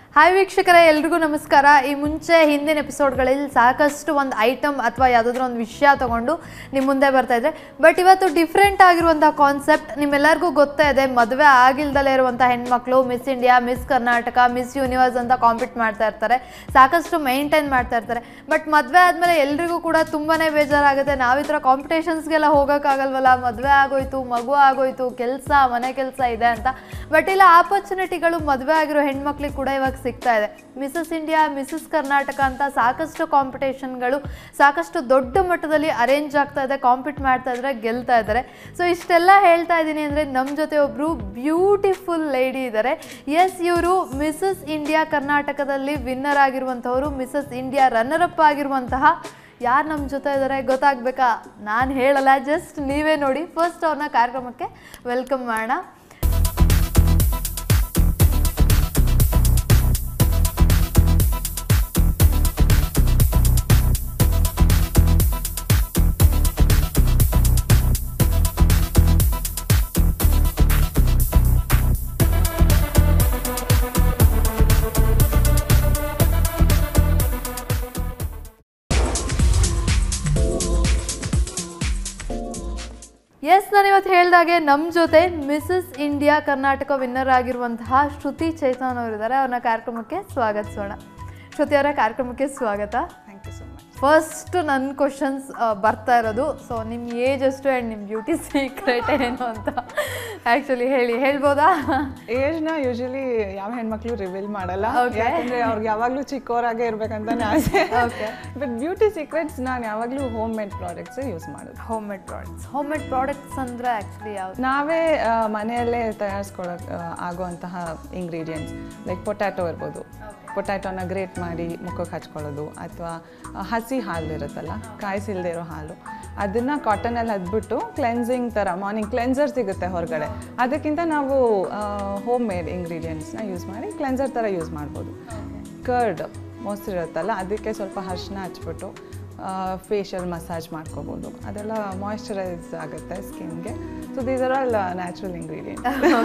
Hi ವೀಕ್ಷಕರೇ ಎಲ್ರಿಗೂ ನಮಸ್ಕಾರ ಈ ಮುಂಚೆ ಹಿಂದಿನ ಎಪಿಸೋಡ್ಗಳಲ್ಲಿ ಸಾಕಷ್ಟು ಒಂದು ಐಟಮ್ ಅಥವಾ ಯಾವುದಾದ್ರೂ ಒಂದು ವಿಷಯ ತಗೊಂಡು ನಿಮ್ಮ ಮುಂದೆ ಬರ್ತಾ ಇದ್ರೆ ಬಟ್ ಇವತ್ತು ಡಿಫ್ರೆಂಟ್ ಆಗಿರುವಂಥ ಕಾನ್ಸೆಪ್ಟ್ ನಿಮ್ಮೆಲ್ಲರಿಗೂ ಗೊತ್ತೇ ಇದೆ ಮದುವೆ ಆಗಿಲ್ದಲೇ ಇರುವಂಥ ಹೆಣ್ಮಕ್ಳು Miss India Miss Karnataka Miss Universe ಅಂತ ಕಾಂಪೀಟ್ ಮಾಡ್ತಾ ಇರ್ತಾರೆ ಸಾಕಷ್ಟು ಮೈಂಟೈನ್ ಮಾಡ್ತಾ ಇರ್ತಾರೆ ಬಟ್ ಮದುವೆ ಆದಮೇಲೆ ಎಲ್ರಿಗೂ ಕೂಡ ತುಂಬಾ ಬೇಜಾರಾಗುತ್ತೆ ನಾವು ಈ ಥರ ಕಾಂಪಿಟೇಷನ್ಸ್ಗೆಲ್ಲ ಹೋಗೋಕ್ಕಾಗಲ್ವಲ್ಲ ಮದುವೆ ಆಗೋಯ್ತು ಮಗು ಆಗೋಯ್ತು ಕೆಲಸ ಮನೆ ಕೆಲಸ ಇದೆ ಅಂತ ಬಟ್ ಇಲ್ಲ ಆಪರ್ಚುನಿಟಿಗಳು ಮದುವೆ ಆಗಿರೋ ಹೆಣ್ಮಕ್ಳಿಗೆ ಕೂಡ ಇವಾಗ ಸಿಗ್ತಾ ಇದೆ ಮಿಸಸ್ ಇಂಡಿಯಾ ಮಿಸಸ್ ಕರ್ನಾಟಕ ಅಂತ ಸಾಕಷ್ಟು ಕಾಂಪಿಟೇಷನ್ಗಳು ಸಾಕಷ್ಟು ದೊಡ್ಡ ಮಟ್ಟದಲ್ಲಿ ಅರೇಂಜ್ ಆಗ್ತಾ ಇದೆ ಕಾಂಪೀಟ್ ಮಾಡ್ತಾ ಇದ್ದಾರೆ ಗೆಲ್ತಾ ಇದ್ದಾರೆ ಸೊ ಇಷ್ಟೆಲ್ಲ ಹೇಳ್ತಾ ಇದ್ದೀನಿ ಅಂದರೆ ನಮ್ಮ ಜೊತೆ ಒಬ್ಬರು ಬ್ಯೂಟಿಫುಲ್ ಲೇಡಿ ಇದ್ದಾರೆ ಎಸ್ ಇವರು ಮಿಸಸ್ ಇಂಡಿಯಾ ಕರ್ನಾಟಕದಲ್ಲಿ ವಿನ್ನರ್ ಆಗಿರುವಂಥವರು ಮಿಸಸ್ ಇಂಡಿಯಾ ರನ್ನರ್ ಅಪ್ ಆಗಿರುವಂತಹ ಯಾರು ನಮ್ಮ ಜೊತೆ ಇದ್ದಾರೆ ಗೊತ್ತಾಗಬೇಕಾ ನಾನು ಹೇಳಲ್ಲ ಜಸ್ಟ್ ನೀವೇ ನೋಡಿ ಫಸ್ಟ್ ಅವ್ರನ್ನ ಕಾರ್ಯಕ್ರಮಕ್ಕೆ ವೆಲ್ಕಮ್ ಮಾಡೋಣ ಎಸ್ ನಾನು ಇವತ್ತು ಹೇಳ್ದಾಗೆ ನಮ್ಮ ಜೊತೆ ಮಿಸಸ್ ಇಂಡಿಯಾ ಕರ್ನಾಟಕ ವಿನ್ನರ್ ಆಗಿರುವಂತಹ ಶ್ರುತಿ ಚೈತನ್ ಅವರಿದ್ದಾರೆ ಅವ್ರನ್ನ ಕಾರ್ಯಕ್ರಮಕ್ಕೆ ಸ್ವಾಗತಿಸೋಣ ಶ್ರುತಿ ಅವರ ಕಾರ್ಯಕ್ರಮಕ್ಕೆ ಸ್ವಾಗತ thank you so much first ನನ್ನ ಕ್ವಶನ್ಸ್ ಬರ್ತಾ ಇರೋದು ಸೊ ನಿಮ್ಮ ಏಜ್ ಎಷ್ಟು ಆ್ಯಂಡ್ ನಿಮ್ಮ ಬ್ಯೂಟಿ ಸೀಕ್ರೆಟ್ ಏನು ಅಂತ ಆ್ಯಕ್ಚುಲಿ ಹೇಳಿ ಹೇಳ್ಬೋದಾ ಏಜ್ನ ಯೂಶಲಿ ಯಾವ ಹೆಣ್ಮಕ್ಳು ರಿವೀಲ್ ಮಾಡಲ್ಲ Okay. ಯಾಕಂದ್ರೆ ಅವ್ರಿಗೆ ಯಾವಾಗಲೂ ಚಿಕ್ಕವರಾಗೆ ಇರ್ಬೇಕಂತಾನೆ ಆಸೆ ಓಕೆ ಬಟ್ ಬ್ಯೂಟಿ ಸೀಕ್ರೆಟ್ಸ್ ನಾನು ಯಾವಾಗಲೂ ಹೋಮ್ ಮೇಡ್ ಪ್ರಾಡಕ್ಟ್ಸ್ ಯೂಸ್ ಮಾಡೋದು home made products home made products ಅಂದರೆ ಆ್ಯಕ್ಚುಲಿ ಯಾವ್ದು ನಾವೇ ಆ, ಮನೆಯಲ್ಲೇ ತಯಾರಿಸ್ಕೊಳಕ್ ಆ, ಆಗುವಂತಹ ಇಂಗ್ರೀಡಿಯೆಂಟ್ಸ್ ಲೈಕ್ ಪೊಟ್ಯಾಟೊ ಇರ್ಬೋದು ಪೊಟ್ಯಾಟೊನ ಗ್ರೇಟ್ ಮಾಡಿ ಮುಖಕ್ಕೆ ಹಚ್ಕೊಳ್ಳೋದು ಅಥವಾ ಹಸಿ ಹಾಲು ಇರುತ್ತಲ್ಲ ಕಾಯಿಸಿಲ್ದೇ ಇರೋ ಹಾಲು ಅದನ್ನು ಕಾಟನಲ್ಲಿ ಹದ್ಬಿಟ್ಟು ಕ್ಲೆನ್ಸಿಂಗ್ ಥರ ಮಾರ್ನಿಂಗ್ ಕ್ಲೆನ್ಸರ್ ಸಿಗುತ್ತೆ ಹೊರಗಡೆ ಅದಕ್ಕಿಂತ ನಾವು ಹೋಮ್ ಮೇಡ್ ಇಂಗ್ರೀಡಿಯೆಂಟ್ಸ್ನ ಯೂಸ್ ಮಾಡಿ ಕ್ಲೆನ್ಸರ್ ಥರ ಯೂಸ್ ಮಾಡ್ಬೋದು ಕರ್ಡ್ ಮೊಸರು ಇರುತ್ತಲ್ಲ ಅದಕ್ಕೆ ಸ್ವಲ್ಪ ಅರಿಶಿನ ಹಚ್ಬಿಟ್ಟು ಫೇಶಿಯಲ್ ಮಸಾಜ್ ಮಾಡ್ಕೋಬೋದು ಅದೆಲ್ಲ ಮಾಯ್ಶ್ಚರೈಸ್ ಆಗುತ್ತೆ ಸ್ಕಿನ್ಗೆ so these are all natural 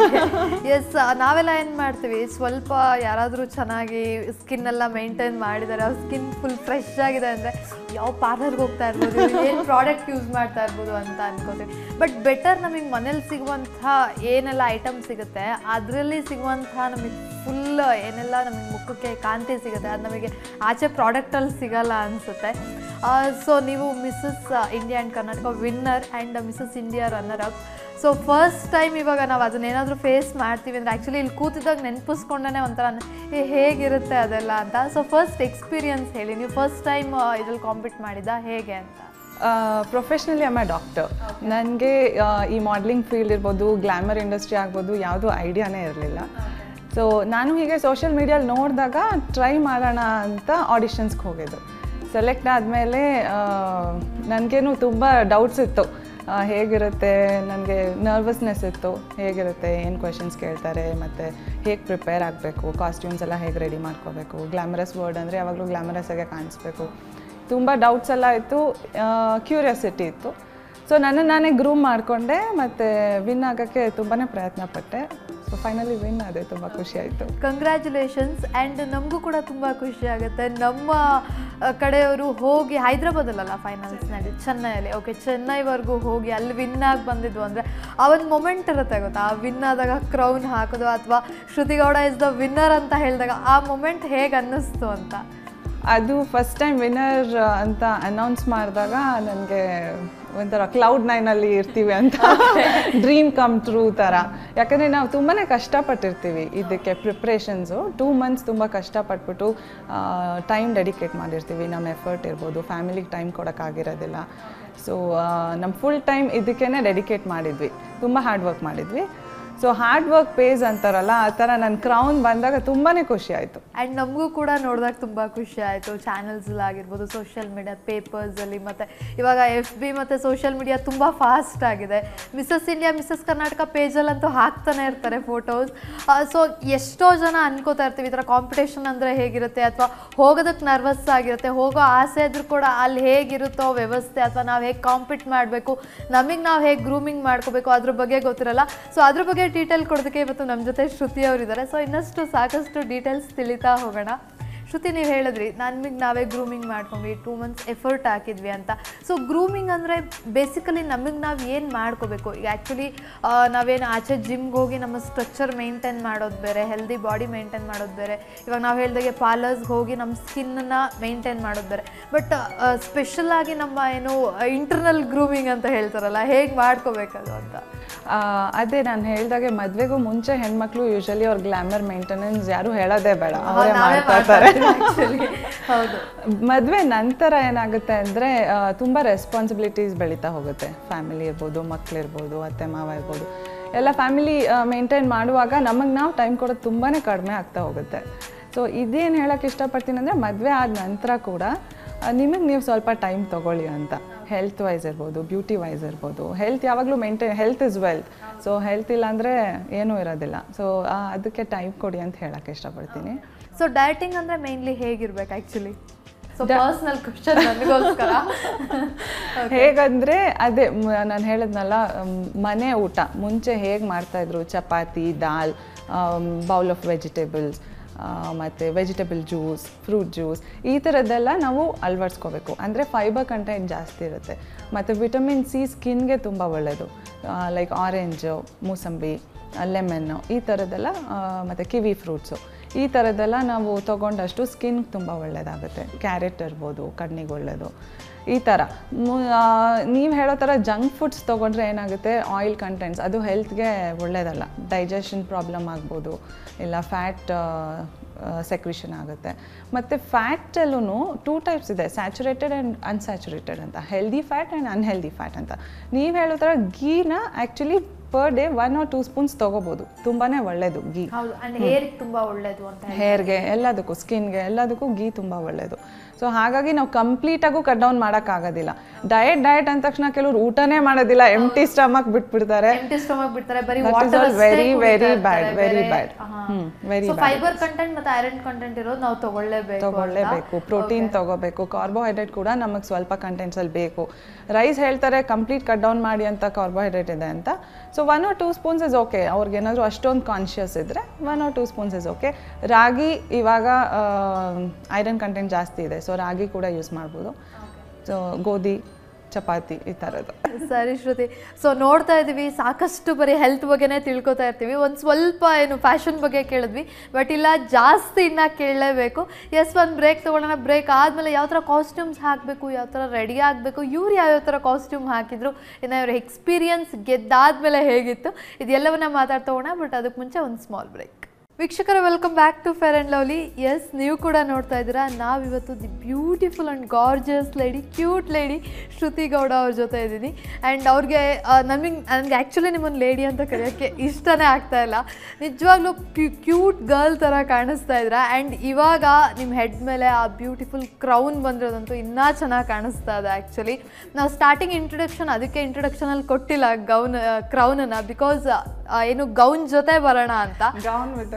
ingredients ನಾವೆಲ್ಲ ಏನು ಮಾಡ್ತೀವಿ ಸ್ವಲ್ಪ ಯಾರಾದರೂ ಚೆನ್ನಾಗಿ ಸ್ಕಿನ್ ಎಲ್ಲ ಮೇಂಟೈನ್ ಮಾಡಿದ್ದಾರೆ ಅವ್ರ ಸ್ಕಿನ್ ಫುಲ್ ಫ್ರೆಶ್ ಆಗಿದೆ ಅಂದರೆ ಯಾವ ಪಾರ್ಲರ್ಗೆ ಹೋಗ್ತಾ ಇರ್ಬೋದು ಏನು ಪ್ರಾಡಕ್ಟ್ ಯೂಸ್ ಮಾಡ್ತಾ ಇರ್ಬೋದು ಅಂತ ಅನ್ಕೋತೀವಿ ಬಟ್ ಬೆಟರ್ ನಮಗೆ ಮನೇಲಿ ಸಿಗುವಂಥ ಏನೆಲ್ಲ ಐಟಮ್ ಸಿಗುತ್ತೆ ಅದರಲ್ಲಿ ಸಿಗುವಂಥ ನಮಗೆ ಫುಲ್ ಏನೆಲ್ಲ ನಮಗೆ ಮುಖಕ್ಕೆ ಕಾಂತಿ ಸಿಗುತ್ತೆ ಅದು ನಮಗೆ ಆಚೆ ಪ್ರಾಡಕ್ಟಲ್ಲಿ ಸಿಗಲ್ಲ ಅನಿಸುತ್ತೆ ಸೊ ನೀವು Mrs India and Karnataka winner and Mrs India runner up so first time ಇವಾಗ ನಾವು ಅದನ್ನೇನಾದರೂ ಫೇಸ್ ಮಾಡ್ತೀವಿ ಅಂದರೆ ಆ್ಯಕ್ಚುಲಿ ಇಲ್ಲಿ ಕೂತಿದ್ದಾಗ ನೆನಪಿಸ್ಕೊಂಡೇ ಒಂಥರ ನ- ಏ ಹೇಗಿರುತ್ತೆ ಅದೆಲ್ಲ ಅಂತ ಸೊ ಫಸ್ಟ್ ಎಕ್ಸ್ಪೀರಿಯನ್ಸ್ ಹೇಳಿ ನೀವು ಫಸ್ಟ್ ಟೈಮ್ ಇದ್ರಲ್ಲಿ ಕಾಂಪೀಟ್ ಮಾಡಿದ್ದ ಹೇಗೆ ಅಂತ ಪ್ರೊಫೆಷ್ನಲಿ ಅಮ್ಮ ಡಾಕ್ಟರ್ ನನಗೆ ಈ ಮಾಡಲಿಂಗ್ ಫೀಲ್ಡ್ ಇರ್ಬೋದು ಗ್ಲಾಮರ್ ಇಂಡಸ್ಟ್ರಿ ಆಗ್ಬೋದು ಯಾವುದೂ ಐಡಿಯಾನೇ ಇರಲಿಲ್ಲ ಸೊ ನಾನು ಹೀಗೆ ಸೋಷಿಯಲ್ ಮೀಡಿಯಲ್ಲಿ ನೋಡಿದಾಗ ಟ್ರೈ ಮಾಡೋಣ ಅಂತ ಆಡಿಷನ್ಸ್ಗೆ ಹೋಗಿದ್ದು ಸೆಲೆಕ್ಟ್ ಆದಮೇಲೆ ನನಗೇನು ತುಂಬ ಡೌಟ್ಸ್ ಇತ್ತು ಆ, ಹೇಗಿರುತ್ತೆ ನನಗೆ ನರ್ವಸ್ನೆಸ್ ಇತ್ತು ಹೇಗಿರುತ್ತೆ ಏನು ಕ್ವೆಶನ್ಸ್ ಕೇಳ್ತಾರೆ ಮತ್ತು ಹೇಗೆ ಪ್ರಿಪೇರ್ ಆಗಬೇಕು ಕಾಸ್ಟ್ಯೂಮ್ಸ್ ಎಲ್ಲ ಹೇಗೆ ರೆಡಿ ಮಾಡ್ಕೋಬೇಕು ಗ್ಲಾಮರಸ್ ವರ್ಡ್ ಅಂದರೆ ಯಾವಾಗಲೂ ಗ್ಲಾಮರಸ್ ಆಗಿ ಕಾಣಿಸ್ಬೇಕು ತುಂಬ ಡೌಟ್ಸ್ ಎಲ್ಲ ಇತ್ತು ಕ್ಯೂರಿಯಾಸಿಟಿ ಇತ್ತು ಸೊ ನನ್ನ ನಾನೇ ಗ್ರೂಮ್ ಮಾಡಿಕೊಂಡೆ ಮತ್ತು ವಿನ್ ಆಗೋಕ್ಕೆ ತುಂಬಾ ಪ್ರಯತ್ನ ಪಟ್ಟೆ ಸೊ ಫೈನಲಿ ವಿನ್ ಆದೆ ತುಂಬ ಖುಷಿ ಆಯಿತು ಕಂಗ್ರ್ಯಾಚುಲೇಷನ್ಸ್ ಆ್ಯಂಡ್ ನಮಗೂ ಕೂಡ ತುಂಬ ಖುಷಿ ಆಗುತ್ತೆ ನಮ್ಮ ಆ, ಕಡೆಯವರು ಹೋಗಿ ಹೈದ್ರಾಬಾದಲ್ಲ ಫೈನಲ್ಸ್ ನಡೀತು ಚೆನ್ನೈಯಲ್ಲಿ ಓಕೆ ಚೆನ್ನೈವರೆಗೂ ಹೋಗಿ ಅಲ್ಲಿ ವಿನ್ ಆಗಿ ಬಂದಿದ್ವು ಅಂದರೆ ಆ ಒಂದು ಮೊಮೆಂಟ್ ಇರುತ್ತೆ ಗೊತ್ತಾ ಆ ವಿನ್ ಆದಾಗ ಕ್ರೌನ್ ಹಾಕೋದು ಅಥವಾ ಶ್ರುತಿಗೌಡ ಇಸ್ ದ ವಿನ್ನರ್ ಅಂತ ಹೇಳಿದಾಗ ಆ ಮೊಮೆಂಟ್ ಹೇಗೆ ಅನ್ನಿಸ್ತು ಅಂತ ಅದು ಫಸ್ಟ್ ಟೈಮ್ ವಿನ್ನರ್ ಅಂತ ಅನೌನ್ಸ್ ಮಾಡಿದಾಗ ನನಗೆ ಒಂಥರ ಕ್ಲೌಡ್ ನೈನಲ್ಲಿ ಇರ್ತೀವಿ ಅಂತ ಡ್ರೀಮ್ ಕಮ್ ಟ್ರೂ ಥರ ಯಾಕಂದರೆ ನಾವು ತುಂಬಾ ಕಷ್ಟಪಟ್ಟಿರ್ತೀವಿ ಇದಕ್ಕೆ ಪ್ರಿಪ್ರೇಷನ್ಸು ಟೂ ಮಂತ್ಸ್ ತುಂಬ ಕಷ್ಟಪಟ್ಬಿಟ್ಟು ಟೈಮ್ ಡೆಡಿಕೇಟ್ ಮಾಡಿರ್ತೀವಿ ನಮ್ಮ ಎಫರ್ಟ್ ಇರ್ಬೋದು ಫ್ಯಾಮಿಲಿಗೆ ಟೈಮ್ ಕೊಡೋಕ್ಕಾಗಿರೋದಿಲ್ಲ ಸೊ ನಮ್ಮ ಫುಲ್ ಟೈಮ್ ಇದಕ್ಕೇ ಡೆಡಿಕೇಟ್ ಮಾಡಿದ್ವಿ ತುಂಬ ಹಾರ್ಡ್ ವರ್ಕ್ ಮಾಡಿದ್ವಿ ಸೊ ಹಾರ್ಡ್ ವರ್ಕ್ ಪೇಸ್ ಅಂತಾರಲ್ಲ ಆ ಥರ ನನ್ನ ಕ್ರೌನ್ ಬಂದಾಗ ತುಂಬಾ ಖುಷಿ ಆಯಿತು ಆ್ಯಂಡ್ ನಮಗೂ ಕೂಡ ನೋಡಿದಾಗ ತುಂಬ ಖುಷಿ ಆಯಿತು ಚಾನಲ್ಸಲ್ಲಾಗಿರ್ಬೋದು ಸೋಷಿಯಲ್ ಮೀಡಿಯಾ ಪೇಪರ್ಸಲ್ಲಿ ಮತ್ತು ಇವಾಗ ಎಫ್ ಬಿ ಮತ್ತು ಸೋಷಿಯಲ್ ಮೀಡಿಯಾ ತುಂಬ ಫಾಸ್ಟ್ ಆಗಿದೆ ಮಿಸಸ್ ಇಂಡಿಯಾ ಮಿಸಸ್ ಕರ್ನಾಟಕ ಪೇಜಲ್ಲಂತೂ ಹಾಕ್ತಾನೆ ಇರ್ತಾರೆ ಫೋಟೋಸ್ ಸೊ ಎಷ್ಟೋ ಜನ ಅನ್ಕೋತಾ ಇರ್ತೀವಿ ಈ ಥರ ಕಾಂಪಿಟೇಷನ್ ಅಂದರೆ ಹೇಗಿರುತ್ತೆ ಅಥವಾ ಹೋಗೋದಕ್ಕೆ ನರ್ವಸ್ ಆಗಿರುತ್ತೆ ಹೋಗೋ ಆಸೆ ಇದ್ರೂ ಕೂಡ ಅಲ್ಲಿ ಹೇಗಿರುತ್ತೋ ವ್ಯವಸ್ಥೆ ಅಥವಾ ನಾವು ಹೇಗೆ ಕಾಂಪಿಟ್ ಮಾಡಬೇಕು ನಮಗೆ ನಾವು ಹೇಗೆ ಗ್ರೂಮಿಂಗ್ ಮಾಡ್ಕೋಬೇಕು ಅದ್ರ ಬಗ್ಗೆ ಗೊತ್ತಿರಲ್ಲ ಸೊ ಅದ್ರ ಬಗ್ಗೆ ಡೀಟೇಲ್ ಕೊಡೋದಕ್ಕೆ ಇವತ್ತು ನಮ್ಮ ಜೊತೆ ಶ್ರುತಿ ಅವರಿದ್ದಾರೆ ಸೊ ಇನ್ನಷ್ಟು ಸಾಕಷ್ಟು ಡೀಟೇಲ್ಸ್ ತಿಳಿತಾ ಹೋಗೋಣ ಶ್ರುತಿ ನೀವು ಹೇಳಿದ್ರಿ ನಮಗೆ ನಾವೇ ಗ್ರೂಮಿಂಗ್ ಮಾಡ್ಕೊಂಡ್ವಿ ಟೂ ಮಂತ್ಸ್ ಎಫರ್ಟ್ ಹಾಕಿದ್ವಿ ಅಂತ ಸೊ ಗ್ರೂಮಿಂಗ್ ಅಂದರೆ ಬೇಸಿಕಲಿ ನಮಗೆ ನಾವು ಏನು ಮಾಡ್ಕೋಬೇಕು ಈಗ ಆ್ಯಕ್ಚುಲಿ ನಾವೇನು ಆಚೆ ಜಿಮ್ಗೆ ಹೋಗಿ ನಮ್ಮ ಸ್ಟ್ರಕ್ಚರ್ ಮೇಂಟೈನ್ ಮಾಡೋದು ಬೇರೆ ಹೆಲ್ದಿ ಬಾಡಿ ಮೇಂಟೈನ್ ಮಾಡೋದು ಬೇರೆ ಇವಾಗ ನಾವು ಹೇಳ್ದಾಗೆ ಪಾರ್ಲರ್ಸ್ಗೆ ಹೋಗಿ ನಮ್ಮ ಸ್ಕಿನ್ನ ಮೇಂಟೈನ್ ಮಾಡೋದು ಬೇರೆ ಬಟ್ ಸ್ಪೆಷಲ್ ಆಗಿ ನಮ್ಮ ಏನು ಇಂಟರ್ನಲ್ ಗ್ರೂಮಿಂಗ್ ಅಂತ ಹೇಳ್ತಾರಲ್ಲ ಹೇಗೆ ಮಾಡ್ಕೋಬೇಕದು ಅಂತ ಆ, ಅದೇ ನಾನು ಹೇಳ್ದಾಗೆ ಮದ್ವೆಗೂ ಮುಂಚೆ ಹೆಣ್ಮಕ್ಳು ಯೂಶಲಿ ಅವ್ರ ಗ್ಲಾಮರ್ ಮೇಂಟೆನೆನ್ಸ್ ಯಾರು ಹೇಳೋದೇ ಬೇಡ ಅವರೇ ನಾವೇ ಮಾಡ್ತಾ ಇರ್ತಾರೆ actually. ಹೌದು ಮದುವೆ ನಂತರ ಏನಾಗುತ್ತೆ ಅಂದರೆ ತುಂಬ ರೆಸ್ಪಾನ್ಸಿಬಿಲಿಟೀಸ್ ಬೆಳೀತಾ ಹೋಗುತ್ತೆ ಫ್ಯಾಮಿಲಿ ಇರ್ಬೋದು ಮಕ್ಕಳಿರ್ಬೋದು ಅತ್ತೆ ಮಾವ ಇರ್ಬೋದು ಎಲ್ಲ ಫ್ಯಾಮಿಲಿ ಮೇಂಟೈನ್ ಮಾಡುವಾಗ ನಮಗೆ ನಾವು ಟೈಮ್ ಕೊಡೋದು ತುಂಬಾ ಕಡಿಮೆ ಆಗ್ತಾ ಹೋಗುತ್ತೆ ಸೊ ಇದೇನು ಹೇಳೋಕ್ಕೆ ಇಷ್ಟಪಡ್ತೀನಿ ಅಂದರೆ ಮದುವೆ ಆದ ನಂತರ ಕೂಡ ನಿಮಗೆ ನೀವು ಸ್ವಲ್ಪ ಟೈಮ್ ತೊಗೊಳ್ಳಿ ಅಂತ ಹೆಲ್ತ್ ವೈಸ್ ಇರ್ಬೋದು ಬ್ಯೂಟಿ ವೈಸ್ ಇರ್ಬೋದು ಹೆಲ್ತ್ ಯಾವಾಗಲೂ maintain health is wealth so health ಇಲ್ಲ ಅಂದರೆ ಏನೂ ಇರೋದಿಲ್ಲ ಸೊ ಅದಕ್ಕೆ ಟೈಮ್ ಕೊಡಿ ಅಂತ ಹೇಳೋಕ್ಕೆ ಇಷ್ಟಪಡ್ತೀನಿ ಸೊ ಡಯಟಿಂಗ್ ಅಂದರೆ ಮೇನ್ಲಿ ಹೇಗಿರ್ಬೇಕು ಆ್ಯಕ್ಚುಲಿ ಸೊ ಪರ್ಸ್ನಲ್ ಕ್ವಶನ್ ನನಗೋಸ್ಕರ ಹೇಗಂದ್ರೆ ಅದೇ ನಾನು ಹೇಳಿದ್ನಲ್ಲ ಮ್, ಮನೆ ಊಟ ಮುಂಚೆ ಹೇಗೆ ಮಾಡ್ತಾಯಿದ್ರು chapati dal bowl of vegetables ಮತ್ತು ವೆಜಿಟೇಬಲ್ ಜ್ಯೂಸ್ ಫ್ರೂಟ್ ಜ್ಯೂಸ್ ಈ ಥರದ್ದೆಲ್ಲ ನಾವು ಅಳವಡಿಸ್ಕೋಬೇಕು ಅಂದರೆ ಫೈಬರ್ ಕಂಟೆಂಟ್ ಜಾಸ್ತಿ ಇರುತ್ತೆ ಮತ್ತು ವಿಟಮಿನ್ ಸಿ ಸ್ಕಿನ್ಗೆ ತುಂಬ ಒಳ್ಳೆಯದು ಲೈಕ್ ಆರೆಂಜು ಮೂಸಂಬಿ ಲೆಮನ್ನು ಈ ಥರದ್ದೆಲ್ಲ ಮತ್ತು ಕಿವಿ ಫ್ರೂಟ್ಸು ಈ ಥರದ್ದೆಲ್ಲ ನಾವು ತೊಗೊಂಡಷ್ಟು ಸ್ಕಿನ್ ತುಂಬ ಒಳ್ಳೆಯದಾಗುತ್ತೆ ಕ್ಯಾರೆಟ್ ಇರ್ಬೋದು ಕಣ್ಣಿಗೆ ಒಳ್ಳೆಯದು ಈ ಥರ ನೀವು ಹೇಳೋ ಥರ ಜಂಕ್ ಫುಡ್ಸ್ ತೊಗೊಂಡ್ರೆ ಏನಾಗುತ್ತೆ ಆಯಿಲ್ ಕಂಟೆಂಟ್ಸ್ ಅದು ಹೆಲ್ತ್ಗೆ ಒಳ್ಳೆಯದಲ್ಲ ಡೈಜೆಷನ್ ಪ್ರಾಬ್ಲಮ್ ಆಗ್ಬೋದು ಇಲ್ಲ ಫ್ಯಾಟ್ ಸೆಕ್ರಿಷನ್ ಆಗುತ್ತೆ ಮತ್ತು ಫ್ಯಾಟಲ್ಲೂ ಟೂ ಟೈಪ್ಸ್ ಇದೆ ಸ್ಯಾಚುರೇಟೆಡ್ ಆ್ಯಂಡ್ ಅನ್ಸ್ಯಾಚುರೇಟೆಡ್ ಅಂತ healthy fat and unhealthy fat ಅಂತ ನೀವು ಹೇಳೋ ಥರ ಗೀನ actually per day one or two spoons ತೊಗೋಬೋದು ತುಂಬಾ ಒಳ್ಳೆಯದು ಗೀ ಹೌದು ಅಂಡ್ ಹೇರ್ ತುಂಬಾ ಒಳ್ಳೇದು ಅಂತ ಹೇಳಿ ಹೇರ್ಗೆ ಎಲ್ಲದಕ್ಕೂ ಸ್ಕಿನ್ಗೆ ಎಲ್ಲದಕ್ಕೂ ಗೀ ತುಂಬ ಒಳ್ಳೆಯದು ಸೊ ಹಾಗಾಗಿ ನಾವು ಕಂಪ್ಲೀಟಾಗೂ ಕಟ್ ಡೌನ್ ಮಾಡೋಕ್ಕಾಗೋದಿಲ್ಲ ಡಯಟ್ ಡಯಟ್ ಅಂದ ತಕ್ಷಣ ಕೆಲವ್ರು ಊಟನೇ ಮಾಡೋದಿಲ್ಲ ಎಂಟಿ ಸ್ಟಮಕ್ ಬಿಟ್ಬಿಡ್ತಾರೆ ಎಂಟಿ ಸ್ಟಮಕ್ ಬಿಡ್ತಾರೆ ಬರೀ That is water all very, very bad, very bad. Hmm, very bad. Fibre content ಮತ್ತೆ ಐರನ್ ಕಂಟೆಂಟ್ ಇರೋದು ನಾವು ತಗೊಳ್ಳೇಬೇಕು ತಗೊಳ್ಳೇಬೇಕು ಪ್ರೋಟೀನ್ ತಗೋಬೇಕು ಕಾರ್ಬೋಹೈಡ್ರೇಟ್ ಕೂಡ ನಮಗೆ ಸ್ವಲ್ಪ ಕಂಟೆಂಟ್ಸಲ್ಲಿ ಬೇಕು ರೈಸ್ ಹೇಳ್ತಾರೆ ಕಂಪ್ಲೀಟ್ ಕಟ್ ಡೌನ್ ಮಾಡಿ ಅಂತ ಕಾರ್ಬೋಹೈಡ್ರೇಟ್ ಇದೆ ಅಂತ so one or two spoons is okay ಅವ್ರಿಗೇನಾದರೂ ಅಷ್ಟೊಂದು ಕಾನ್ಷಿಯಸ್ ಇದ್ದರೆ one or two spoons is okay ರಾಗಿ ಇವಾಗ ಐರನ್ ಕಂಟೆಂಟ್ ಜಾಸ್ತಿ ಇದೆ ಸೊ ರಾಗಿ ಕೂಡ ಯೂಸ್ ಮಾಡ್ಬೋದು ಸೊ ಗೋಧಿ ಚಪಾತಿ ಈ ಥರದ್ದು ಸರಿ ಶ್ರುತಿ ಸೊ ನೋಡ್ತಾ ಇದೀವಿ ಸಾಕಷ್ಟು ಬರೀ ಹೆಲ್ತ್ ಬಗ್ಗೆನೇ ತಿಳ್ಕೊತಾ ಇರ್ತೀವಿ ಒಂದು ಸ್ವಲ್ಪ ಏನು ಫ್ಯಾಷನ್ ಬಗ್ಗೆ ಕೇಳಿದ್ವಿ ಬಟ್ ಇಲ್ಲ ಜಾಸ್ತಿ ಇನ್ನ ಕೇಳಲೇಬೇಕು ಎಸ್ ಒಂದು ಬ್ರೇಕ್ ತೊಗೊಳ್ಳೋಣ ಬ್ರೇಕ್ ಆದಮೇಲೆ ಯಾವ ಥರ ಕಾಸ್ಟ್ಯೂಮ್ಸ್ ಹಾಕಬೇಕು ಯಾವ ಥರ ರೆಡಿ ಆಗಬೇಕು ಇವ್ರು ಯಾವ್ಯಾವ ಥರ ಕಾಸ್ಟ್ಯೂಮ್ ಹಾಕಿದ್ರು ಇನ್ನು ಇವ್ರ ಎಕ್ಸ್ಪೀರಿಯನ್ಸ್ ಗೆದ್ದಾದ್ಮೇಲೆ ಹೇಗಿತ್ತು ಇದೆಲ್ಲವನ್ನ ಮಾತಾಡ್ತಾ ಹೋಗೋಣ ಬಟ್ ಅದಕ್ಕೆ ಮುಂಚೆ ಒಂದು ಸ್ಮಾಲ್ ಬ್ರೇಕ್ ವೀಕ್ಷಕರ welcome back to Fair and Lovely yes ನೀವು ಕೂಡ ನೋಡ್ತಾ ಇದ್ದೀರಾ ನಾವಿವತ್ತು the beautiful and gorgeous lady cute lady Shruti Gowda ಅವ್ರ ಜೊತೆ ಇದ್ದೀನಿ ಆ್ಯಂಡ್ ಅವ್ರಿಗೆ ನಮಗೆ ನನಗೆ ಆ್ಯಕ್ಚುಲಿ ನಿಮ್ಮನ್ನು ಲೇಡಿ ಅಂತ ಕರೆಯೋಕ್ಕೆ ಇಷ್ಟನೇ ಆಗ್ತಾ ಇಲ್ಲ ನಿಜವಾಗ್ಲೂ ಕ್ಯೂಟ್ ಗರ್ಲ್ ಥರ ಕಾಣಿಸ್ತಾ ಇದ್ದೀರಾ ಆ್ಯಂಡ್ ಇವಾಗ ನಿಮ್ಮ ಹೆಡ್ ಮೇಲೆ ಆ ಬ್ಯೂಟಿಫುಲ್ ಕ್ರೌನ್ ಬಂದಿರೋದಂತೂ ಇನ್ನೂ ಚೆನ್ನಾಗಿ ಕಾಣಿಸ್ತಾ ಇದೆ ಆ್ಯಕ್ಚುಲಿ ನಾವು ಸ್ಟಾರ್ಟಿಂಗ್ ಇಂಟ್ರೊಡಕ್ಷನ್ ಅದಕ್ಕೆ ಇಂಟ್ರೊಡಕ್ಷನಲ್ಲಿ ಕೊಟ್ಟಿಲ್ಲ ಗೌನ್ ಕ್ರೌನನ್ನು ಬಿಕಾಸ್ ಏನು ಗೌನ್ ಜೊತೆ ಬರೋಣ ಅಂತ gown with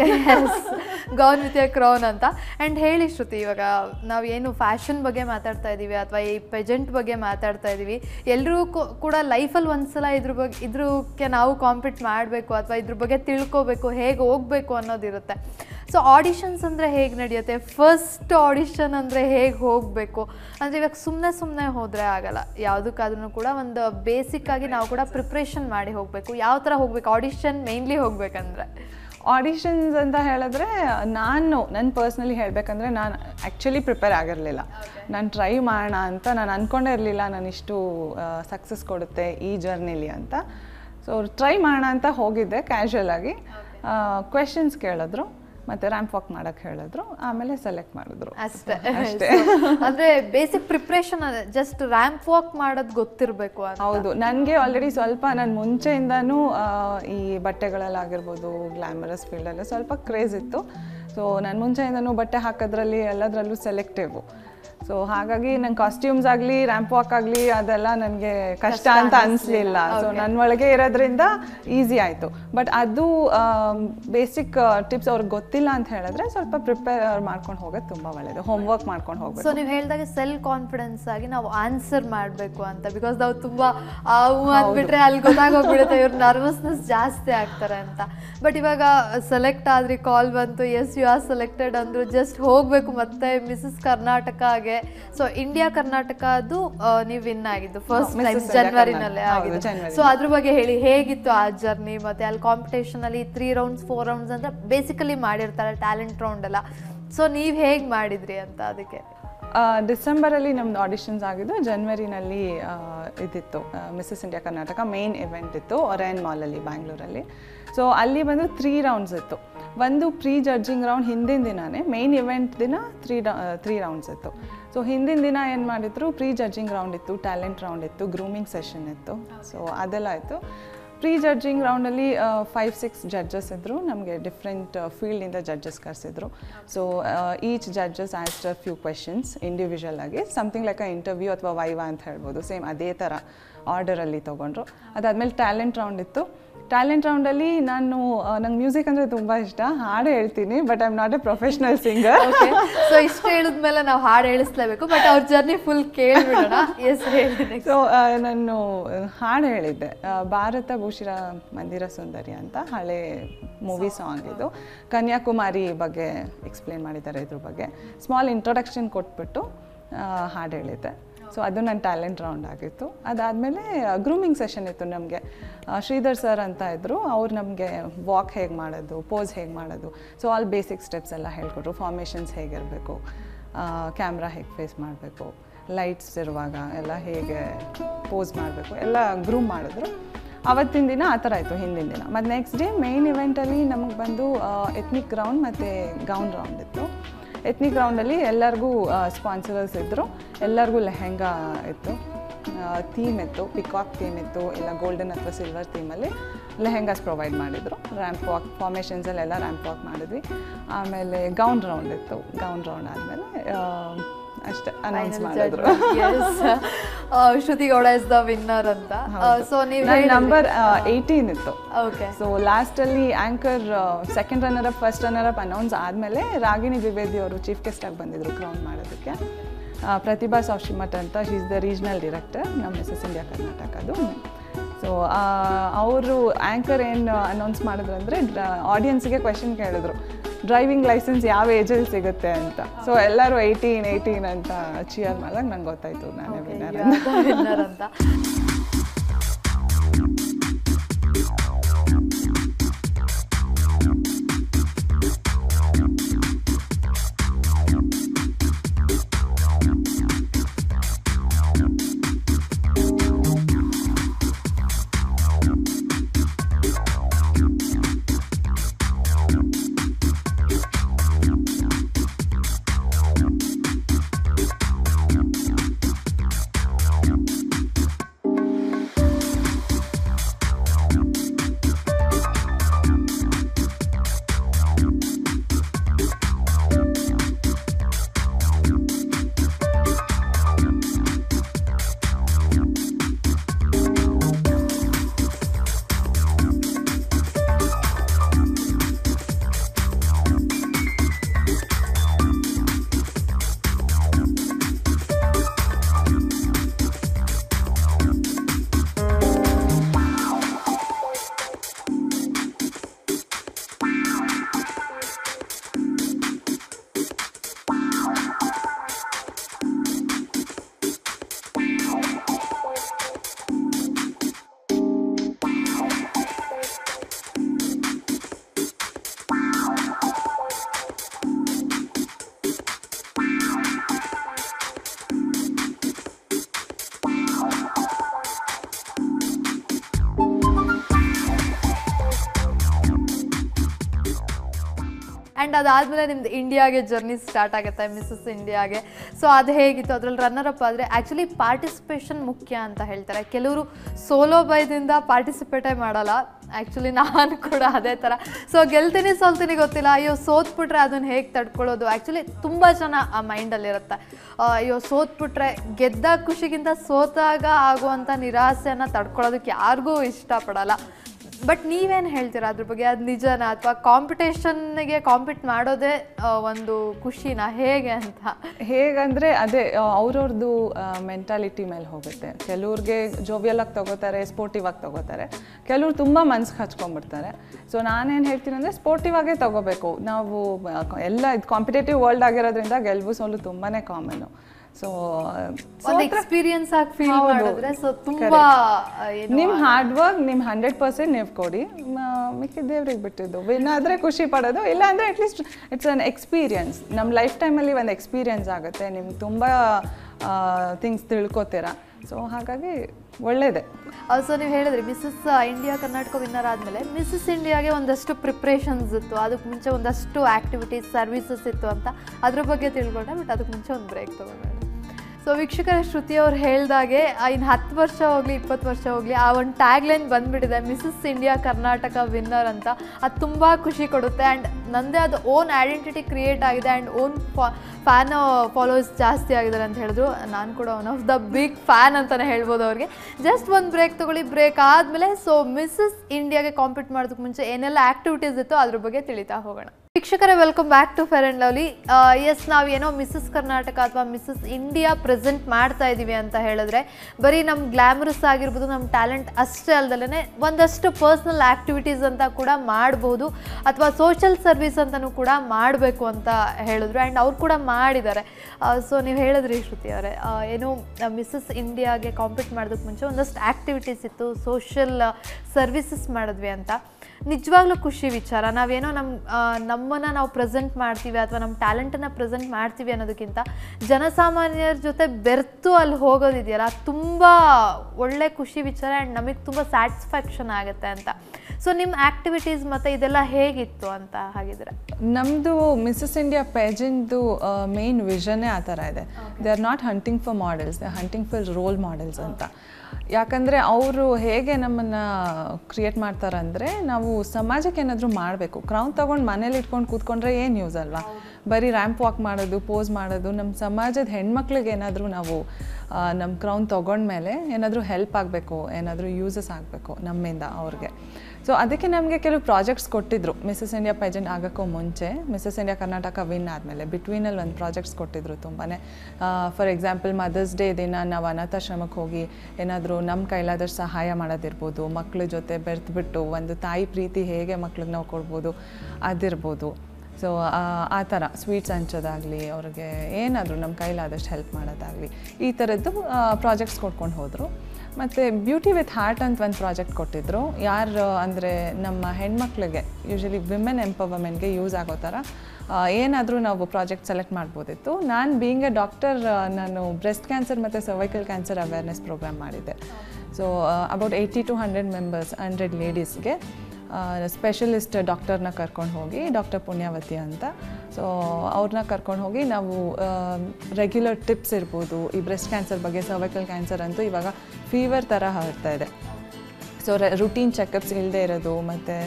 gown with crown ಅಂತ ಆ್ಯಂಡ್ ಹೇಳಿ ಶ್ರುತಿ ಇವಾಗ ನಾವು ಏನು ಫ್ಯಾಷನ್ ಬಗ್ಗೆ ಮಾತಾಡ್ತಾ ಇದ್ದೀವಿ ಅಥವಾ ಈ ಪೆಜೆಂಟ್ ಬಗ್ಗೆ ಮಾತಾಡ್ತಾ ಇದ್ದೀವಿ ಎಲ್ಲರೂ ಕೂಡ ಲೈಫಲ್ಲಿ ಒಂದ್ಸಲ ಇದ್ರ ಬಗ್ಗೆ ಇದ್ರಕ್ಕೆ ನಾವು ಕಾಂಪೀಟ್ ಮಾಡಬೇಕು ಅಥವಾ ಇದ್ರ ಬಗ್ಗೆ ತಿಳ್ಕೊಬೇಕು ಹೇಗೆ ಹೋಗಬೇಕು ಅನ್ನೋದಿರುತ್ತೆ ಸೊ ಆಡಿಷನ್ಸ್ ಅಂದರೆ ಹೇಗೆ ನಡೆಯುತ್ತೆ ಫಸ್ಟ್ ಆಡಿಷನ್ ಅಂದರೆ ಹೇಗೆ ಹೋಗಬೇಕು ಅಂದರೆ ಇವಾಗ ಸುಮ್ಮನೆ ಸುಮ್ಮನೆ ಹೋದರೆ ಆಗಲ್ಲ ಯಾವುದಕ್ಕಾದ್ರೂ ಕೂಡ ಒಂದು ಬೇಸಿಕ್ಕಾಗಿ ನಾವು ಕೂಡ ಪ್ರಿಪ್ರೇಷನ್ ಮಾಡಿ ಹೋಗಬೇಕು ಯಾವ ಥರ ಹೋಗ್ಬೇಕು ಆಡಿಷನ್ ಮೇನ್ಲಿ ಹೋಗ್ಬೇಕಂದ್ರೆ ಆಡಿಷನ್ಸ್ ಅಂತ ಹೇಳಿದ್ರೆ ನಾನು ನನ್ನ ಪರ್ಸ್ನಲಿ ಹೇಳಬೇಕಂದ್ರೆ ನಾನು ಆ್ಯಕ್ಚುಲಿ ಪ್ರಿಪೇರ್ ಆಗಿರಲಿಲ್ಲ ನಾನು ಟ್ರೈ ಮಾಡೋಣ ಅಂತ ನಾನು ಅಂದ್ಕೊಂಡೇ ಇರಲಿಲ್ಲ ನಾನು ಇಷ್ಟು ಸಕ್ಸಸ್ ಕೊಡುತ್ತೆ ಈ ಜರ್ನಿಲಿ ಅಂತ ಸೊ ಟ್ರೈ ಮಾಡೋಣ ಅಂತ ಹೋಗಿದ್ದೆ ಕ್ಯಾಶುಯಲ್ ಆಗಿ ಕ್ವೆಶನ್ಸ್ ಕೇಳಿದ್ರು ಮತ್ತು ರ್ಯಾಂಪ್ ವಾಕ್ ಮಾಡೋಕ್ಕೆ ಹೇಳಿದ್ರು ಆಮೇಲೆ ಸೆಲೆಕ್ಟ್ ಮಾಡಿದ್ರು ಅಷ್ಟೇ ಅಷ್ಟೇ ಅಂದ್ರೆ basic preparation just ramp walk ಮಾಡೋದು ಗೊತ್ತಿರಬೇಕು ಅಂತ ಹೌದು ನನಗೆ ಆಲ್ರೆಡಿ ಸ್ವಲ್ಪ ನಾನು ಮುಂಚೆಯಿಂದನೂ ಆ, ಈ ಬಟ್ಟೆಗಳಲ್ಲಾಗಿರ್ಬೋದು ಗ್ಲಾಮರಸ್ ಫೀಲ್ಡಲ್ಲಿ ಸ್ವಲ್ಪ ಕ್ರೇಜ್ ಇತ್ತು ಸೊ ನಾನು ಮುಂಚೆಯಿಂದನೂ ಬಟ್ಟೆ ಹಾಕೋದ್ರಲ್ಲಿ ಎಲ್ಲದರಲ್ಲೂ ಸೆಲೆಕ್ಟಿವು ಸೊ ಹಾಗಾಗಿ ನಂಗೆ ಕಾಸ್ಟ್ಯೂಮ್ಸ್ ಆಗಲಿ ರ್ಯಾಂಪ್ ವಾಕ್ ಆಗಲಿ ಅದೆಲ್ಲ ನನಗೆ ಕಷ್ಟ ಅಂತ ಅನಿಸ್ಲಿಲ್ಲ ಸೊ ನನ್ನ ಒಳಗೆ ಇರೋದ್ರಿಂದ ಈಸಿ ಆಯಿತು ಬಟ್ ಅದು ಬೇಸಿಕ್ ಟಿಪ್ಸ್ ಅವ್ರಿಗೆ ಗೊತ್ತಿಲ್ಲ ಅಂತ ಹೇಳಿದ್ರೆ ಸ್ವಲ್ಪ ಪ್ರಿಪೇರ್ ಮಾಡ್ಕೊಂಡು ಹೋಗೋದು ತುಂಬ ಒಳ್ಳೆಯದು ಹೋಮ್ವರ್ಕ್ ಮಾಡ್ಕೊಂಡು ಹೋಗ್ಬೇಕು ಸೊ ನೀವು ಹೇಳಿದಾಗ ಸೆಲ್ಫ್ ಕಾನ್ಫಿಡೆನ್ಸ್ ಆಗಿ ನಾವು ಆನ್ಸರ್ ಮಾಡಬೇಕು ಅಂತ ಬಿಕಾಸ್ ನಾವು ತುಂಬ ಆ ಹೂ ಅಂದ್ಬಿಟ್ರೆ ಅಲ್ಲಿ ಗೊತ್ತಾಗೋಗ್ಬಿಡುತ್ತೆ ಇವ್ರು ನರ್ವಸ್ನೆಸ್ ಜಾಸ್ತಿ ಆಗ್ತಾರೆ ಅಂತ ಬಟ್ ಇವಾಗ ಸೆಲೆಕ್ಟ್ ಆದ್ರಿ ಕಾಲ್ ಬಂತು ಎಸ್ ಯು ಆರ್ ಸೆಲೆಕ್ಟೆಡ್ ಅಂದ್ರು ಜಸ್ಟ್ ಹೋಗಬೇಕು ಮತ್ತೆ ಮಿಸಸ್ ಕರ್ನಾಟಕಗೆ ಸೊ ಇಂಡಿಯಾ ಕರ್ನಾಟಕದು ನೀವು ವಿನ್ ಆಗಿದ್ದು ಫಸ್ಟ್ Mrs. ಟೈಮ್ India ಜನವರಿನಲ್ಲೇ ಕರ್ನಾಟಕ. ಹೌದು, ಆಗಿದ್ದು January. ಸೊ ಅದ್ರ ಬಗ್ಗೆ ಹೇಳಿ ಹೇಗಿತ್ತು ಆ ಜರ್ನಿ ಮತ್ತೆ ಅಲ್ಲಿ ಕಾಂಪಿಟೇಷನ್ ಅಲ್ಲಿ ತ್ರೀ ರೌಂಡ್ಸ್ ಫೋರ್ ರೌಂಡ್ಸ್ ಅಂತ ಬೇಸಿಕಲಿ ಮಾಡಿರ್ತಾರೆ ಟ್ಯಾಲೆಂಟ್ ರೌಂಡ್ ಎಲ್ಲ ಸೊ ನೀವು ಹೇಗೆ ಮಾಡಿದ್ರಿ ಅಂತ ಅದಕ್ಕೆ ಡಿಸೆಂಬರಲ್ಲಿ ನಮ್ದು ಆಡಿಷನ್ಸ್ ಆಗಿದ್ದು ಜನ್ವರಿನಲ್ಲಿ ಆ, ಇದಿತ್ತು Mrs India Karnataka main event ಇತ್ತು ಒರೈನ್ ಮಾಲಲ್ಲಿ ಬ್ಯಾಂಗ್ಳೂರಲ್ಲಿ ಸೊ ಅಲ್ಲಿ ಬಂದು ತ್ರೀ ರೌಂಡ್ಸ್ ಇತ್ತು ಒಂದು ಪ್ರೀ ಜಡ್ಜಿಂಗ್ ರೌಂಡ್ ಹಿಂದಿನ ದಿನನೇ ಮೇನ್ ಇವೆಂಟ್ ದಿನ ತ್ರೀ ತ್ರೀ ರೌಂಡ್ಸ್ ಇತ್ತು ಸೊ ಹಿಂದಿನ ದಿನ ಏನು ಮಾಡಿದ್ರು ಪ್ರೀ ಜಡ್ಜಿಂಗ್ ರೌಂಡ್ ಇತ್ತು ಟ್ಯಾಲೆಂಟ್ ರೌಂಡ್ ಇತ್ತು ಗ್ರೂಮಿಂಗ್ ಸೆಷನ್ ಇತ್ತು ಸೊ ಅದೆಲ್ಲ ಇತ್ತು ಪ್ರೀ ಜಡ್ಜಿಂಗ್ ರೌಂಡಲ್ಲಿ ಫೈವ್ ಸಿಕ್ಸ್ ಜಡ್ಜಸ್ ಇದ್ದರು ನಮಗೆ ಡಿಫ್ರೆಂಟ್ ಫೀಲ್ಡಿಂದ ಜಡ್ಜಸ್ ಕರೆಸಿದ್ರು so each judges asked a few questions individual ಆಗಿ ಸಮಥಿಂಗ್ ಲೈಕ್ ಅ ಇಂಟರ್ವ್ಯೂ ಅಥವಾ ವೈವಾ ಅಂತ ಹೇಳ್ಬೋದು ಸೇಮ್ ಅದೇ ಥರ ಆರ್ಡರಲ್ಲಿ ತೊಗೊಂಡ್ರು ಅದಾದಮೇಲೆ ಟ್ಯಾಲೆಂಟ್ ರೌಂಡ್ ಇತ್ತು ಟ್ಯಾಲೆಂಟ್ ರೌಂಡಲ್ಲಿ ನಾನು ನಂಗೆ ಮ್ಯೂಸಿಕ್ ಅಂದರೆ ತುಂಬ ಇಷ್ಟ ಹಾಡು ಹೇಳ್ತೀನಿ but I am not a professional singer okay so ಇಷ್ಟು ಹೇಳಿದ್ಮೇಲೆ ನಾವು ಹಾಡು ಹೇಳಿಸ್ಲೇಬೇಕು ಬಟ್ ಅವ್ರ ಜರ್ನಿ ಫುಲ್ ಕೇಳ್ಬಿಡೋಣ ಎಸ್ ಹೇಳಿ next. ಸೊ ನಾನು ಹಾಡು ಹೇಳಿದ್ದೆ ಆ, ಭಾರತ ಭೂಷಿರ ಮಂದಿರ ಸುಂದರಿ ಅಂತ ಹಳೆ ಮೂವಿ ಸಾಂಗ್ ಇದು ಕನ್ಯಾಕುಮಾರಿ ಬಗ್ಗೆ ಎಕ್ಸ್ಪ್ಲೇನ್ ಮಾಡಿದ್ದಾರೆ ಇದ್ರ ಬಗ್ಗೆ ಸ್ಮಾಲ್ ಇಂಟ್ರೊಡಕ್ಷನ್ ಕೊಟ್ಬಿಟ್ಟು ಆ, ಹಾಡು ಹೇಳಿದ್ದೆ ಸೊ ಅದು ನನ್ನ ಟ್ಯಾಲೆಂಟ್ ರೌಂಡ್ ಆಗಿತ್ತು ಅದಾದಮೇಲೆ ಗ್ರೂಮಿಂಗ್ ಸೆಷನ್ ಇತ್ತು ನಮಗೆ ಶ್ರೀಧರ್ ಸರ್ ಅಂತ ಇದ್ದರು ಅವ್ರು ನಮಗೆ ವಾಕ್ ಹೇಗೆ ಮಾಡೋದು ಪೋಸ್ ಹೇಗೆ ಮಾಡೋದು ಸೊ ಆಲ್ ಬೇಸಿಕ್ ಸ್ಟೆಪ್ಸ್ ಎಲ್ಲ ಹೇಳ್ಕೊಟ್ರು ಫಾರ್ಮೇಷನ್ಸ್ ಹೇಗಿರಬೇಕು ಕ್ಯಾಮ್ರಾ ಹೇಗೆ ಫೇಸ್ ಮಾಡಬೇಕು ಲೈಟ್ಸ್ ಇರುವಾಗ ಎಲ್ಲ ಹೇಗೆ ಪೋಸ್ ಮಾಡಬೇಕು ಎಲ್ಲ ಗ್ರೂಮ್ ಮಾಡಿದ್ರು ಅವತ್ತಿನ ದಿನ ಆ ಥರ ಆಯಿತು ಹಿಂದಿನ ದಿನ ಮತ್ತು ನೆಕ್ಸ್ಟ್ ಡೇ ಮೇನ್ ಇವೆಂಟಲ್ಲಿ ನಮಗೆ ಬಂದು ಎತ್ನಿಕ್ ರೌಂಡ್ ಮತ್ತು ಗೌನ್ ರೌಂಡ್ ಇತ್ತು ಎತ್ನಿಕ್ ರೌಂಡಲ್ಲಿ ಎಲ್ಲರಿಗೂ ಸ್ಪಾನ್ಸರರ್ಸ್ ಇದ್ದರು ಎಲ್ಲರಿಗೂ ಲೆಹೆಂಗಾ ಇತ್ತು ಥೀಮ್ ಇತ್ತು ಪಿಕಾಕ್ ಥೀಮ್ ಇತ್ತು ಇಲ್ಲ ಗೋಲ್ಡನ್ ಅಥವಾ ಸಿಲ್ವರ್ ಥೀಮಲ್ಲಿ ಲೆಹೆಂಗಾಸ್ ಪ್ರೊವೈಡ್ ಮಾಡಿದರು ರ್ಯಾಂಪ್ ವಾಕ್ ಫಾರ್ಮೇಷನ್ಸಲ್ಲೆಲ್ಲ ರ್ಯಾಂಪ್ ವಾಕ್ ಮಾಡಿದ್ವಿ ಆಮೇಲೆ ಗೌನ್ ರೌಂಡ್ ಇತ್ತು ಗೌನ್ ರೌಂಡ್ ಆದಮೇಲೆ ಅಷ್ಟೇ ಅನೌನ್ಸ್ ಮಾಡಿದ್ರು Shruti Gowda is the winner ಅಂತ ಸೊ ನೀವು ನನ್ನ ನಂಬರ್ ಏಯ್ಟೀನ್ ಇತ್ತು ಓಕೆ ಸೊ ಲಾಸ್ಟಲ್ಲಿ anchor second runner up first runner up announce ಆದಮೇಲೆ ರಾಗಿಣಿ ದ್ವಿವೇದಿ ಅವರು ಚೀಫ್ ಗೆಸ್ಟಾಗಿ ಬಂದಿದ್ರು ಕ್ರೌನ್ ಮಾಡೋದಕ್ಕೆ ಆ, ಪ್ರತಿಭಾ ಸಾಕ್ಷಿಮಠ್ ಅಂತ she is the regional director ನಮ್ಮ ಮಿಸಸ್ ಇಂಡಿಯಾ ಕರ್ನಾಟಕದು ಸೊ ಅವರು ಆ್ಯಂಕರ್ ಏನು ಅನೌನ್ಸ್ ಮಾಡಿದ್ರು ಅಂದರೆ ಆಡಿಯನ್ಸ್ಗೆ ಕ್ವೆಶನ್ ಕೇಳಿದ್ರು ಡ್ರೈವಿಂಗ್ ಲೈಸೆನ್ಸ್ ಯಾವ ಏಜಲ್ಲಿ ಸಿಗುತ್ತೆ ಅಂತ ಸೊ ಎಲ್ಲರೂ ಏಯ್ಟೀನ್ ಏಯ್ಟೀನ್ ಅಂತ ಚಿಯರ್ ಮಾಡಿದಾಗ ನಂಗೆ ಗೊತ್ತಾಯ್ತು ನಾನೇ ವಿನ್ನರ್ ವಿನ್ನರ್ ಅಂತ ಆ್ಯಂಡ್ ಅದಾದಮೇಲೆ ನಿಮ್ದು ಇಂಡಿಯಾಗೆ ಜರ್ನಿ ಸ್ಟಾರ್ಟ್ ಆಗುತ್ತೆ ಮಿಸಸ್ ಇಂಡಿಯಾಗೆ ಸೊ ಅದು ಹೇಗಿತ್ತು ಅದ್ರಲ್ಲಿ ರನ್ನರ್ ಅಪ್ ಆದರೆ ಆ್ಯಕ್ಚುಲಿ ಪಾರ್ಟಿಸಿಪೇಷನ್ ಮುಖ್ಯ ಅಂತ ಹೇಳ್ತಾರೆ ಕೆಲವರು ಸೋಲೋ ಬೈದಿಂದ ಪಾರ್ಟಿಸಿಪೇಟೇ ಮಾಡಲ್ಲ ಆ್ಯಕ್ಚುಲಿ ನಾನು ಕೂಡ ಅದೇ ಥರ ಸೊ ಗೆಲ್ತೀನಿ ಸೋಲ್ತೀನಿ ಗೊತ್ತಿಲ್ಲ ಅಯ್ಯೋ ಸೋತ್ಬಿಟ್ರೆ ಅದನ್ನು ಹೇಗೆ ತಡ್ಕೊಳ್ಳೋದು ಆ್ಯಕ್ಚುಲಿ ತುಂಬ ಜನ ಆ ಮೈಂಡಲ್ಲಿರುತ್ತೆ ಅಯ್ಯೋ ಸೋತ್ಬಿಟ್ರೆ ಗೆದ್ದ ಖುಷಿಗಿಂತ ಸೋತಾಗ ಆಗುವಂಥ ನಿರಾಸೆಯನ್ನು ತಡ್ಕೊಳ್ಳೋದಕ್ಕೆ ಯಾರಿಗೂ ಇಷ್ಟಪಡಲ್ಲ ಬಟ್ ನೀವೇನು ಹೇಳ್ತೀರಾ ಅದ್ರ ಬಗ್ಗೆ ಅದು ನಿಜನಾ ಅಥವಾ ಕಾಂಪಿಟೇಷನ್ಗೆ ಕಾಂಪಿಟ್ ಮಾಡೋದೇ ಆ, ಒಂದು ಖುಷಿನಾ ಹೇಗೆ ಅಂತ ಹೇಗಂದರೆ ಅದೇ ಅವ್ರವ್ರದ್ದು ಮೆಂಟಾಲಿಟಿ ಮೇಲೆ ಹೋಗುತ್ತೆ ಕೆಲವ್ರಿಗೆ ಜೋವಿಯಲ್ ಆಗಿ ತಗೋತಾರೆ ಸ್ಪೋರ್ಟಿವ್ ಆಗಿ ತಗೋತಾರೆ ಕೆಲವ್ರು ತುಂಬ ಮನ್ಸಿಗೆ ಹಚ್ಕೊಂಡ್ಬಿಡ್ತಾರೆ ಸೊ ನಾನೇನು ಹೇಳ್ತೀನಿ ಅಂದರೆ ಸ್ಪೋರ್ಟಿವ್ ಆಗೇ ತಗೋಬೇಕು ನಾವು ಆ, ಎಲ್ಲ ಇದು ಕಾಂಪಿಟೇಟಿವ್ ವರ್ಲ್ಡ್ ಆಗಿರೋದ್ರಿಂದ ಗೆಲುವು ಸೋಲು ತುಂಬಾ ಕಾಮನ್ನು ಸೊ ಒಂದು ಎಕ್ಸ್ಪೀರಿಯನ್ಸ್ ಆಗಿ ಫೀಲ್ ಮಾಡಿದ್ರೆ ಸೊ ತುಂಬಾ ಆ, ಏನು ನಿಮ್ಮ ಹಾರ್ಡ್ ವರ್ಕ್ ನಿಮ್ಮ ಹಂಡ್ರೆಡ್ ಪರ್ಸೆಂಟ್ ನೀವು ಕೊಡಿ ಮಿಕ್ಕಿದ ದೇವ್ರಿಗೆ ಬಿಟ್ಟಿದ್ದು ವಿನ್ ಆದರೆ ಖುಷಿ ಪಡೋದು ಇಲ್ಲ ಅಂದರೆ ಅಟ್ಲೀಸ್ಟ್ ಇಟ್ಸ್ ಅನ್ ಎಕ್ಸ್ಪೀರಿಯನ್ಸ್ ನಮ್ಮ ಲೈಫ್ ಟೈಮಲ್ಲಿ ಒಂದು ಎಕ್ಸ್ಪೀರಿಯನ್ಸ್ ಆಗುತ್ತೆ ನಿಮ್ಗೆ ತುಂಬ ಥಿಂಗ್ಸ್ ತಿಳ್ಕೊತೀರಾ ಸೊ ಹಾಗಾಗಿ ಒಳ್ಳೆಯದೇ ಸೊ ನೀವು ಹೇಳಿದ್ರಿ ಮಿಸ್ಸಸ್ ಇಂಡಿಯಾ ಕರ್ನಾಟಕ ವಿನ್ನರ್ ಆದಮೇಲೆ ಮಿಸ್ಸಸ್ ಇಂಡಿಯಾಗೆ ಒಂದಷ್ಟು ಪ್ರಿಪ್ರೇಷನ್ಸ್ ಇತ್ತು ಅದಕ್ಕೆ ಮುಂಚೆ ಒಂದಷ್ಟು ಆ್ಯಕ್ಟಿವಿಟೀಸ್ ಸರ್ವಿಸಸ್ ಇತ್ತು ಅಂತ ಅದ್ರ ಬಗ್ಗೆ ತಿಳ್ಕೊಂಡೆ ಬಟ್ ಅದಕ್ಕೆ ಮುಂಚೆ ಒಂದು ಬ್ರೇಕ್ ತೊಗೊಂಡೆ ಸೊ ವೀಕ್ಷಕರ ಶ್ರುತಿ ಅವ್ರು ಹೇಳ್ದಾಗೆ ಇನ್ನು ಹತ್ತು ವರ್ಷ ಹೋಗಲಿ ಇಪ್ಪತ್ತು ವರ್ಷ ಹೋಗಲಿ ಆ ಒಂದು ಟ್ಯಾಗ್ ಲೈನ್ ಬಂದುಬಿಟ್ಟಿದೆ ಮಿಸ್ಸಸ್ ಇಂಡಿಯಾ ಕರ್ನಾಟಕ ವಿನ್ನರ್ ಅಂತ ಅದು ತುಂಬ ಖುಷಿ ಕೊಡುತ್ತೆ ಆ್ಯಂಡ್ ನನ್ನದೇ ಅದು ಓನ್ ಐಡೆಂಟಿಟಿ ಕ್ರಿಯೇಟ್ ಆಗಿದೆ ಆ್ಯಂಡ್ ಓನ್ ಫ್ಯಾನ್ ಫಾಲೋವರ್ಸ್ ಜಾಸ್ತಿ ಆಗಿದ್ದಾರೆ ಅಂತ ಹೇಳಿದ್ರು ನಾನು ಕೂಡ one of the big fan ಅಂತಲೇ ಹೇಳ್ಬೋದು ಅವ್ರಿಗೆ ಜಸ್ಟ್ ಒಂದು ಬ್ರೇಕ್ ತೊಗೊಳ್ಳಿ ಬ್ರೇಕ್ ಆದಮೇಲೆ ಸೊ ಮಿಸ್ಸಸ್ ಇಂಡಿಯಾಗೆ ಕಾಂಪೀಟ್ ಮಾಡೋದಕ್ಕೆ ಮುಂಚೆ ಏನೆಲ್ಲ ಆ್ಯಕ್ಟಿವಿಟೀಸ್ ಇತ್ತು ಅದ್ರ ಬಗ್ಗೆ ತಿಳಿತಾ ಹೋಗೋಣ ವೀಕ್ಷಕರೇ welcome back to Fair and Lovely yes ನಾವು ಏನೋ ಮಿಸ್ಸಸ್ ಕರ್ನಾಟಕ ಅಥವಾ ಮಿಸ್ಸಸ್ ಇಂಡಿಯಾ ಪ್ರೆಸೆಂಟ್ ಮಾಡ್ತಾ ಇದ್ದೀವಿ ಅಂತ ಹೇಳಿದ್ರೆ ಬರೀ ನಮ್ಮ ಗ್ಲಾಮರಸ್ ಆಗಿರ್ಬೋದು ನಮ್ಮ ಟ್ಯಾಲೆಂಟ್ ಅಷ್ಟೇ ಅಲ್ದಲೇ ಒಂದಷ್ಟು ಪರ್ಸ್ನಲ್ ಆ್ಯಕ್ಟಿವಿಟೀಸ್ ಅಂತ ಕೂಡ ಮಾಡ್ಬೋದು ಅಥವಾ ಸೋಷಲ್ ಸರ್ವಿಸ್ ಅಂತಲೂ ಕೂಡ ಮಾಡಬೇಕು ಅಂತ ಹೇಳಿದ್ರು ಆ್ಯಂಡ್ ಅವ್ರು ಕೂಡ ಮಾಡಿದ್ದಾರೆ ಸೊ ನೀವು ಹೇಳಿದ್ರಿ ಶ್ರುತಿ ಅವರೇ ಏನು ಮಿಸ್ಸಸ್ ಇಂಡಿಯಾಗೆ ಕಾಂಪೀಟ್ ಮಾಡೋದಕ್ಕೆ ಮುಂಚೆ ಒಂದಷ್ಟು ಆ್ಯಕ್ಟಿವಿಟೀಸ್ ಇತ್ತು ಸೋಷಿಯಲ್ ಸರ್ವಿಸಸ್ ಮಾಡಿದ್ವಿ ಅಂತ ನಿಜವಾಗ್ಲೂ ಖುಷಿ ವಿಚಾರ ನಾವೇನೋ ನಮ್ಮ ನಮ್ಮನ್ನು ನಾವು ಪ್ರೆಸೆಂಟ್ ಮಾಡ್ತೀವಿ ಅಥವಾ ನಮ್ಮ ಟ್ಯಾಲೆಂಟನ್ನು ಪ್ರೆಸೆಂಟ್ ಮಾಡ್ತೀವಿ ಅನ್ನೋದಕ್ಕಿಂತ ಜನಸಾಮಾನ್ಯರ ಜೊತೆ ಬೆರ್ತು ಅಲ್ಲಿ ಹೋಗೋದಿದೆಯಲ್ಲ ತುಂಬ ಒಳ್ಳೆ ಖುಷಿ ವಿಚಾರ ಆ್ಯಂಡ್ ನಮಗೆ ತುಂಬ ಸ್ಯಾಟಿಸ್ಫ್ಯಾಕ್ಷನ್ ಆಗುತ್ತೆ ಅಂತ ಸೊ ನಿಮ್ಮ ಆ್ಯಕ್ಟಿವಿಟೀಸ್ ಮತ್ತು ಇದೆಲ್ಲ ಹೇಗಿತ್ತು ಅಂತ ಹಾಗಿದ್ರೆ ನಮ್ಮದು ಮಿಸ್ಸಸ್ ಇಂಡಿಯಾ ಪೇಜೆಂಟ್ದು ಮೇನ್ ವಿಷನ್ನೇ ಆ ಥರ ಇದೆ they are not hunting for models they hunting for role models ಅಂತ ಯಾಕಂದರೆ ಅವರು ಹೇಗೆ ನಮ್ಮನ್ನು ಕ್ರಿಯೇಟ್ ಮಾಡ್ತಾರಂದರೆ ನಾವು ಸಮಾಜಕ್ಕೆ ಏನಾದರೂ ಮಾಡಬೇಕು ಕ್ರೌನ್ ತೊಗೊಂಡು ಮನೇಲಿ ಇಟ್ಕೊಂಡು ಕೂತ್ಕೊಂಡ್ರೆ ಏನು ಯೂಸ್ ಅಲ್ವಾ ಬರೀ ರ್ಯಾಂಪ್ ವಾಕ್ ಮಾಡೋದು ಪೋಸ್ ಮಾಡೋದು ನಮ್ಮ ಸಮಾಜದ ಹೆಣ್ಮಕ್ಳಿಗೆ ಏನಾದರೂ ನಾವು ಆ, ನಮ್ಮ ಕ್ರೌನ್ ತೊಗೊಂಡ್ಮೇಲೆ ಏನಾದರೂ ಹೆಲ್ಪ್ ಆಗಬೇಕು ಏನಾದರೂ ಯೂಸಸ್ ಆಗಬೇಕು ನಮ್ಮಿಂದ ಅವ್ರಿಗೆ ಸೊ ಅದಕ್ಕೆ ನಮಗೆ ಕೆಲವು ಪ್ರಾಜೆಕ್ಟ್ಸ್ ಕೊಟ್ಟಿದ್ರು ಮಿಸ್ಸಸ್ ಇಂಡಿಯಾ ಪೇಜೆಂಟ್ ಆಗೋಕ್ಕೂ ಮುಂಚೆ ಮಿಸ್ಸಸ್ ಇಂಡಿಯಾ ಕರ್ನಾಟಕ ವಿನ್ ಆದಮೇಲೆ ಬಿಟ್ವೀನಲ್ಲಿ ಒಂದು ಪ್ರಾಜೆಕ್ಟ್ಸ್ ಕೊಟ್ಟಿದ್ರು ತುಂಬಾ ಫಾರ್ ಎಕ್ಸಾಂಪಲ್ ಮದರ್ಸ್ ಡೇ ದಿನ ನಾವು ಅನಾಥಾಶ್ರಮಕ್ಕೆ ಹೋಗಿ ಏನಾದರೂ ನಮ್ಮ ಕೈಲಾದಷ್ಟು ಸಹಾಯ ಮಾಡೋದಿರ್ಬೋದು ಮಕ್ಳ ಜೊತೆ ಬೆರೆತ್ಬಿಟ್ಟು ಒಂದು ತಾಯಿ ಪ್ರೀತಿ ಹೇಗೆ ಮಕ್ಳಿಗೆ ನಾವು ಕೊಡ್ಬೋದು ಅದಿರ್ಬೋದು ಸೊ ಆ ಥರ ಸ್ವೀಟ್ಸ್ ಹಂಚೋದಾಗಲಿ ಅವ್ರಿಗೆ ಏನಾದರೂ ನಮ್ಮ ಕೈಲಾದಷ್ಟು ಹೆಲ್ಪ್ ಮಾಡೋದಾಗಲಿ ಈ ಥರದ್ದು ಪ್ರಾಜೆಕ್ಟ್ಸ್ ಕೊಟ್ಕೊಂಡು ಹೋದರು ಮತ್ತು ಬ್ಯೂಟಿ ವಿತ್ ಹಾರ್ಟ್ ಅಂತ ಒಂದು ಪ್ರಾಜೆಕ್ಟ್ ಕೊಟ್ಟಿದ್ದರು ಯಾರು ಅಂದರೆ ನಮ್ಮ ಹೆಣ್ಮಕ್ಳಿಗೆ ಯೂಶಲಿ ವಿಮೆನ್ ಎಂಪವರ್ಮೆಂಟ್ಗೆ ಯೂಸ್ ಆಗೋ ಥರ ಏನಾದರೂ ನಾವು ಪ್ರಾಜೆಕ್ಟ್ ಸೆಲೆಕ್ಟ್ ಮಾಡ್ಬೋದಿತ್ತು ನಾನು ಬೀಯಿಂಗ್ ಎ ಡಾಕ್ಟರ್ ನಾನು ಬ್ರೆಸ್ಟ್ ಕ್ಯಾನ್ಸರ್ ಮತ್ತು ಸರ್ವೈಕಲ್ ಕ್ಯಾನ್ಸರ್ ಅವೇರ್ನೆಸ್ ಪ್ರೋಗ್ರಾಮ್ ಮಾಡಿದ್ದೆ so about eighty two hundred members hundred ಲೇಡೀಸ್ಗೆ ಸ್ಪೆಷಲಿಸ್ಟ್ ಡಾಕ್ಟರ್ನ ಕರ್ಕೊಂಡು ಹೋಗಿ ಡಾಕ್ಟರ್ ಪುಣ್ಯಾವತಿ ಅಂತ ಸೊ ಅವ್ರನ್ನ ಕರ್ಕೊಂಡು ಹೋಗಿ ನಾವು ರೆಗ್ಯುಲರ್ ಟಿಪ್ಸ್ ಇರ್ಬೋದು ಈ ಬ್ರೆಸ್ಟ್ ಕ್ಯಾನ್ಸರ್ ಬಗ್ಗೆ ಸರ್ವೈಕಲ್ ಕ್ಯಾನ್ಸರ್ ಅಂತೂ ಇವಾಗ ಫೀವರ್ ಥರ ಹರಡ್ತಾ ಇದೆ ಸೊ ರುಟೀನ್ ಚೆಕಪ್ಸ್ ಇಲ್ಲದೆ ಇರೋದು ಮತ್ತು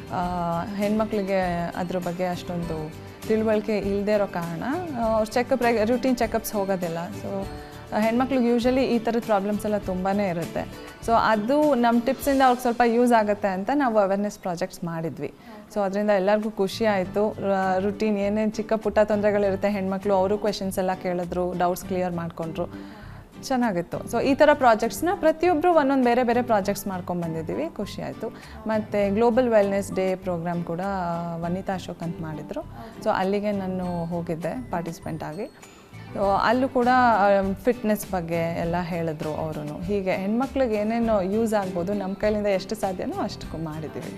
ಹೆಣ್ಮಕ್ಳಿಗೆ ಅದ್ರ ಬಗ್ಗೆ ಅಷ್ಟೊಂದು ತಿಳುವಳಿಕೆ ಇಲ್ಲದೆ ಇರೋ ಕಾರಣ ಅವ್ರು ಚೆಕಪ್ ರೆಗ್ ರುಟೀನ್ ಚೆಕಪ್ಸ್ ಹೋಗೋದಿಲ್ಲ ಸೊ ಹೆಣ್ಮಕ್ಳಿಗೆ ಯೂಶಲಿ ಈ ಥರದ ಪ್ರಾಬ್ಲಮ್ಸ್ ಎಲ್ಲ ತುಂಬಾ ಇರುತ್ತೆ ಸೊ ಅದು ನಮ್ಮ ಟಿಪ್ಸಿಂದ ಅವ್ರಿಗೆ ಸ್ವಲ್ಪ ಯೂಸ್ ಆಗುತ್ತೆ ಅಂತ ನಾವು ಅವೇರ್ನೆಸ್ ಪ್ರಾಜೆಕ್ಟ್ಸ್ ಮಾಡಿದ್ವಿ ಸೊ ಅದರಿಂದ ಎಲ್ಲರಿಗೂ ಖುಷಿ ಆಯಿತು ರುಟೀನ್ ಏನೇನು ಚಿಕ್ಕ ಪುಟ್ಟ ತೊಂದರೆಗಳಿರುತ್ತೆ ಹೆಣ್ಮಕ್ಳು ಅವರು ಕ್ವೆಶನ್ಸ್ ಎಲ್ಲ ಕೇಳಿದ್ರು ಡೌಟ್ಸ್ ಕ್ಲಿಯರ್ ಮಾಡಿಕೊಂಡ್ರು ಚೆನ್ನಾಗಿತ್ತು ಸೊ ಈ ಥರ ಪ್ರಾಜೆಕ್ಟ್ಸ್ನ ಪ್ರತಿಯೊಬ್ಬರು ಒಂದೊಂದು ಬೇರೆ ಬೇರೆ ಪ್ರಾಜೆಕ್ಟ್ಸ್ ಮಾಡ್ಕೊಂಡು ಬಂದಿದ್ದೀವಿ ಖುಷಿ ಆಯಿತು ಮತ್ತು ಗ್ಲೋಬಲ್ ವೆಲ್ನೆಸ್ ಡೇ ಪ್ರೋಗ್ರಾಮ್ ಕೂಡ ವನಿತಾ ಅಶೋಕ್ ಅಂತ ಮಾಡಿದರು ಸೊ ಅಲ್ಲಿಗೆ ನಾನು ಹೋಗಿದ್ದೆ ಪಾರ್ಟಿಸಿಪೆಂಟ್ ಆಗಿ ಸೊ ಅಲ್ಲೂ ಕೂಡ ಫಿಟ್ನೆಸ್ ಬಗ್ಗೆ ಎಲ್ಲ ಹೇಳಿದ್ರು ಅವರು ಹೀಗೆ ಹೆಣ್ಮಕ್ಳಿಗೆ ಏನೇನು ಯೂಸ್ ಆಗ್ಬೋದು ನಮ್ಮ ಕೈಲಿಂದ ಎಷ್ಟು ಸಾಧ್ಯನೋ ಅಷ್ಟು ಮಾಡಿದ್ದೀವಿ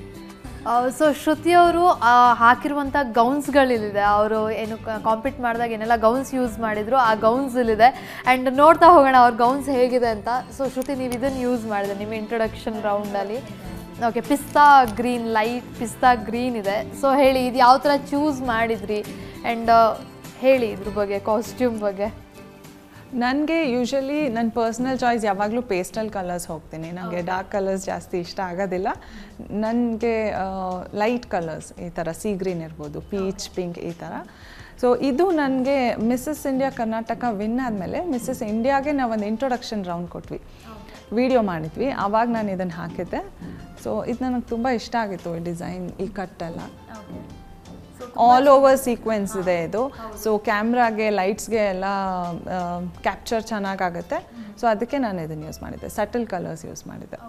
ಸೊ ಶ್ರುತಿ ಅವರು ಹಾಕಿರುವಂಥ ಗೌನ್ಸ್ಗಳಿದೆ ಅವರು ಏನು ಕಾಂಪೀಟ್ ಮಾಡಿದಾಗ ಏನೆಲ್ಲ ಗೌನ್ಸ್ ಯೂಸ್ ಮಾಡಿದ್ರು ಆ ಗೌನ್ಸ್ ಇಲ್ಲಿದೆ ಆ್ಯಂಡ್ ನೋಡ್ತಾ ಹೋಗೋಣ ಅವ್ರ ಗೌನ್ಸ್ ಹೇಗಿದೆ ಅಂತ ಸೊ ಶ್ರುತಿ ನೀವು ಇದನ್ನು ಯೂಸ್ ಮಾಡಿದೆ ನಿಮ್ಮ ಇಂಟ್ರೊಡಕ್ಷನ್ ರೌಂಡಲ್ಲಿ okay pista green light pista green ಇದೆ ಸೊ ಹೇಳಿ ಇದು ಯಾವ ಥರ ಚೂಸ್ ಮಾಡಿದ್ರಿ ಆ್ಯಂಡ್ ಹೇಳಿ ಇದ್ರ ಬಗ್ಗೆ ಕಾಸ್ಟ್ಯೂಮ್ ಬಗ್ಗೆ ನನಗೆ ಯೂಶಲಿ ನನ್ನ ಪರ್ಸ್ನಲ್ ಚಾಯ್ಸ್ ಯಾವಾಗಲೂ ಪೇಸ್ಟಲ್ ಕಲರ್ಸ್ ಹೋಗ್ತೀನಿ ನನಗೆ ಡಾರ್ಕ್ ಕಲರ್ಸ್ ಜಾಸ್ತಿ ಇಷ್ಟ ಆಗೋದಿಲ್ಲ ನನಗೆ ಲೈಟ್ ಕಲರ್ಸ್ ಈ ಥರ ಸೀ ಗ್ರೀನ್ ಇರ್ಬೋದು ಪೀಚ್ ಪಿಂಕ್ ಈ ಥರ ಸೊ ಇದು ನನಗೆ ಮಿಸ್ಸಸ್ ಇಂಡಿಯಾ ಕರ್ನಾಟಕ ವಿನ್ ಆದಮೇಲೆ ಮಿಸ್ಸಸ್ ಇಂಡಿಯಾಗೆ ನಾವೊಂದು ಇಂಟ್ರೊಡಕ್ಷನ್ ರೌಂಡ್ ಕೊಟ್ವಿ ವಿಡಿಯೋ ಮಾಡಿದ್ವಿ ಆವಾಗ ನಾನು ಇದನ್ನು ಹಾಕಿದ್ದೆ ಸೊ ಇದು ನನಗೆ ತುಂಬ ಇಷ್ಟ ಆಗಿತ್ತು ಈ ಡಿಸೈನ್ ಈ ಕಟ್ಟೆಲ್ಲ ಆಲ್ ಓವರ್ ಸೀಕ್ವೆನ್ಸ್ ಇದೆ ಇದು ಸೊ ಕ್ಯಾಮ್ರಾಗೆ ಲೈಟ್ಸ್ಗೆ ಎಲ್ಲ ಕ್ಯಾಪ್ಚರ್ ಚೆನ್ನಾಗಾಗುತ್ತೆ ಸೊ ಅದಕ್ಕೆ ನಾನು ಇದನ್ನು ಯೂಸ್ ಮಾಡಿದ್ದೆ ಸಟಲ್ ಕಲರ್ಸ್ ಯೂಸ್ ಮಾಡಿದ್ದೆ